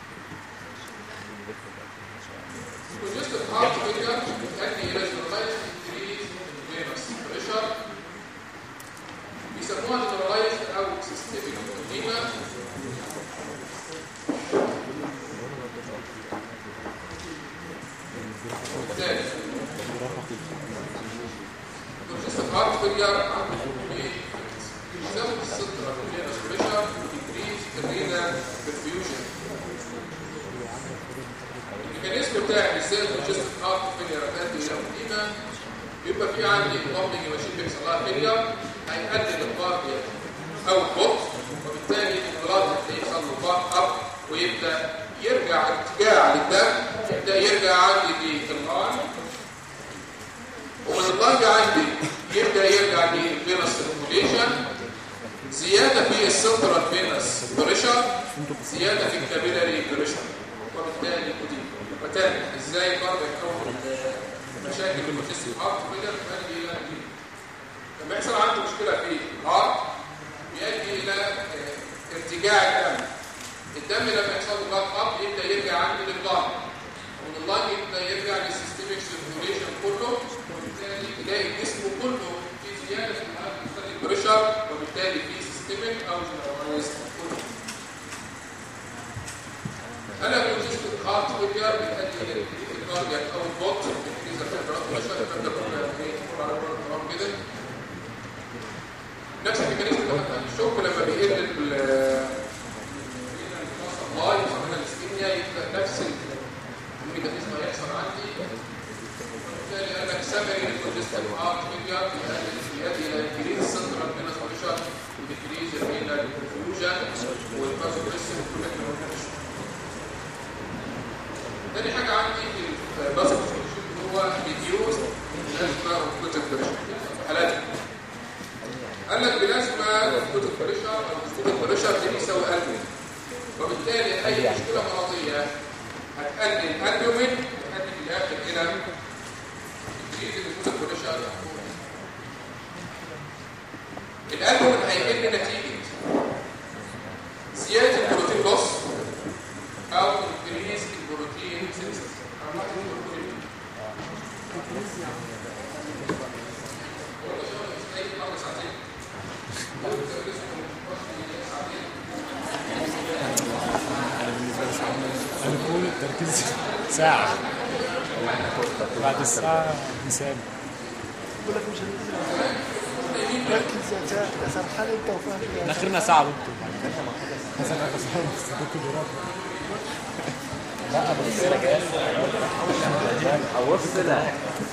congestive heart failure تؤدي إلى generalized increase in venous pressure بيسموها generalized أو systemic edema وبالتالي congestive heart failure عنده ايه؟ بيسبب الصدر venous pressure decrease الرينال perfusion الميكانيزم بتاع ازاي الكونجستيف هارت فيلير هتؤدي الى اديما بيبقى في عندي بامبنج ماشين بيحصل لها فيلير هيقلل الكارديا او البطء وبالتالي البلاد هيحصل له باك اب ويبدا يرجع ارتجاع للدم يبدا يرجع عندي للقلب ومن اللنج عندي يبدا يرجع للفينس سيركوليشن زياده في السنترال فينس بريشر زياده في الكابيلاري بريشر وبالتالي اديما وبالتالي ازاي برضه يكون مشاكل الكونجستيف هارت فيلر تؤدي الى اديما لما يحصل عنده مشكله في الهارت بيؤدي الى آه، ارتجاع الدم الدم لما يحصل له بلاك اب يبدا يرجع عندي لللنج ومن اللنج يبدا يرجع للسيستميك سيركوليشن كله وبالتالي تلاقي الجسم كله في زياده في الهارت بريشر وبالتالي في سيستميك او جنرالايزد كله انا بالجسم الهارت فيلير بيؤدي الى كاردياك او البوت الانكريز البلاد بريشر الكلام ده كنا ايه على البروجرام كده نفس الميكانيزم اللي خدناه في الشوك لما بيقل ال الله يسمى الاستيميا يبدا نفس الميكانيزم هيحصل عندي وبالتالي قال لك سمري الكونجستيف هارت فيلير يؤدي الى انكريز السنترال فينس بريشر وديكريز الرينال فيوجن والبازوبريسيف كونكتيف تاني حاجه عندي في البازوبريسيف هو ريديوز الازمه والكوتيك بريشر حالات قال لك بلازما الكوتيك بريشر او الكوتيك بريشر دي بيساوي البومين وبالتالي اي مشكله مرضيه هتقلل الالبومين تؤدي في الاخر الى تكريز الكوتيك بريشر الالبومين هيقل نتيجه زياده البروتين لوس او انكريز البروتين سينسس انا بقول التركيز ساعة بعد الساعة مثال بقول لك مش هننزل ركز يا جا يا سرحان انت وفاهم احنا اخرنا ساعة دكتور بعد كده حسن اخر ساعة بس دكتور بيراقب اوصلها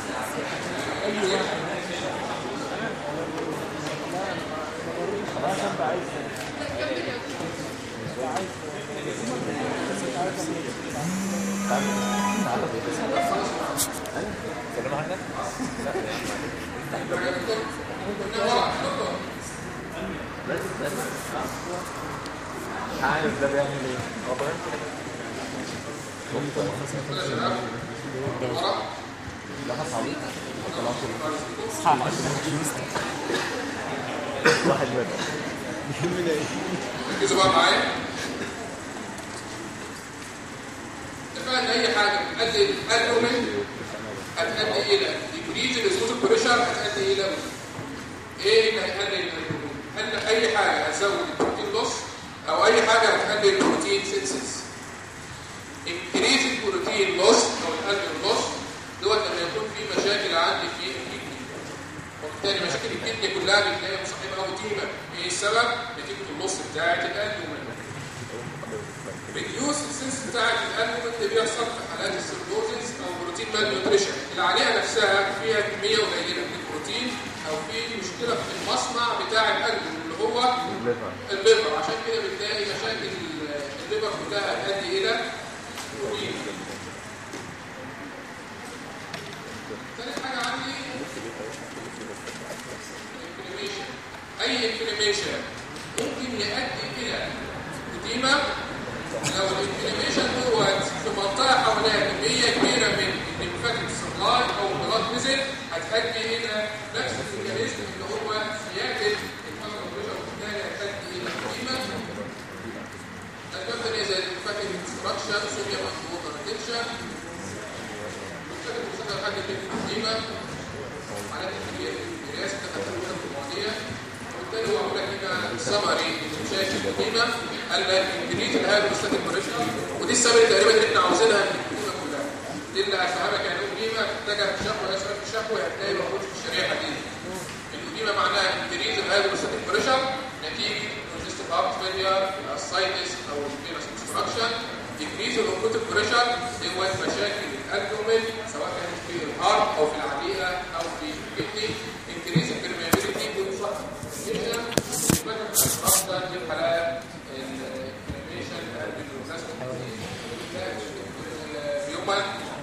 كلام عنك بس بس عارف ده بيعمل ايه هو بيعمل كده لحظ عليك اصحى واحد منهم ركزوا بقى معايا اتفقنا ان اي حاجه بتؤدي الالبومين هتؤدي الى ديكريز الاسموث بريشر هتؤدي الى ايه اللي هيقلل الالبومين؟ هل اي حاجه هتزود البروتين لوس او اي حاجه هتقلل البروتين سينسيس انكريز البروتين لوس او الالبومين لوس دوت لما يكون في مشاكل عندي في الكدني وبالتالي مشاكل الكدني كلها بتلاقي مصاحبها اوتيما ايه السبب؟ نتيجه اللوس بتاعت الالبومين ريديوس السنس بتاعت الالبومين اللي بيحصل في حالات السيربوزيس او بروتين مال نيوتريشن العليقه نفسها فيها كميه قليله من البروتين او في مشكله في المصنع بتاع الالبومين اللي هو الليفر عشان كده بتلاقي مشاكل الليفر كلها تؤدي الى بروتين ثالث حاجه عندي انفلاميشن اي انفلاميشن ممكن يؤدي الى اديمه لو الانفلاميشن دوت في منطقه حواليها كميه كبيره من الليمفاتيك سبلاي او بلاد فيزل هتؤدي الى نفس الميكانيزم اللي هو زياده البلد بريشر وبالتالي هتؤدي الى اديمه اسباب ثانيه زي الليمفاتيك ديستراكشن صوديوم اند ووتر ريتنشن الليمفاتيك ديستراكشن حاجه الاديمه حالات الكبيره الكبيرات تتكلم في المواضيع وبالتالي هو عمل لك هنا سمري لمشاكل القديمه قال لك انكريز الهايبر ستاتيك بريشر ودي السبب تقريبا اللي احنا عاوزينها في القديمه كلها دي اللي هفهمك يعني ايه قديمه تحتاجها في الشهوه يا سؤال في الشهوه هتلاقي موجود في الشريحه دي القديمه معناها انكريز الهايبر ستاتيك بريشر نتيجه كونجستيف هارت فيلير الاسايتس او الفينس اوبستراكشن ديكريز الاوكوتيك بريشر دوت مشاكل الابدومين سواء كانت في الهارت او في العليقه او في الكدني انكريز البرميابيليتي والفاكتوريشن اصلا في الحالات الانفلاميشن الهيومن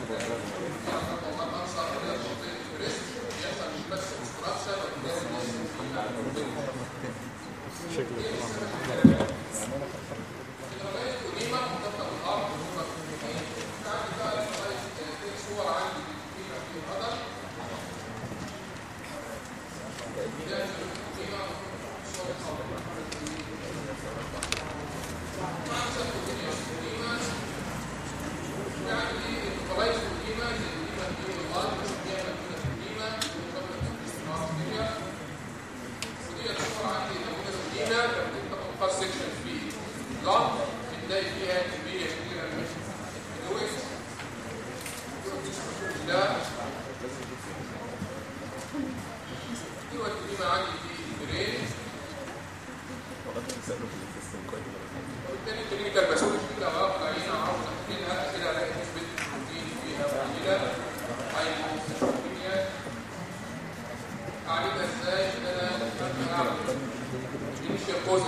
سكشن في لا بتلاقي فيها كميه كبيره من الويست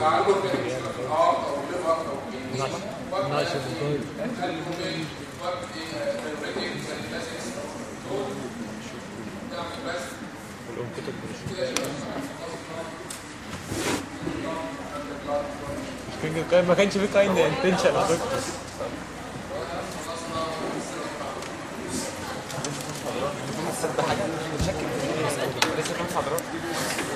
معلومه كده مشكله في الهارت او الليفر او الكدني ناشف الضوء الكومين وقت الريتنج والكلاسيكس دول تعمل بس والام كتب كده يبقى ما كانش في كاين انتنشن على فكره تصدق حاجه متشكل لسه كام حضرتك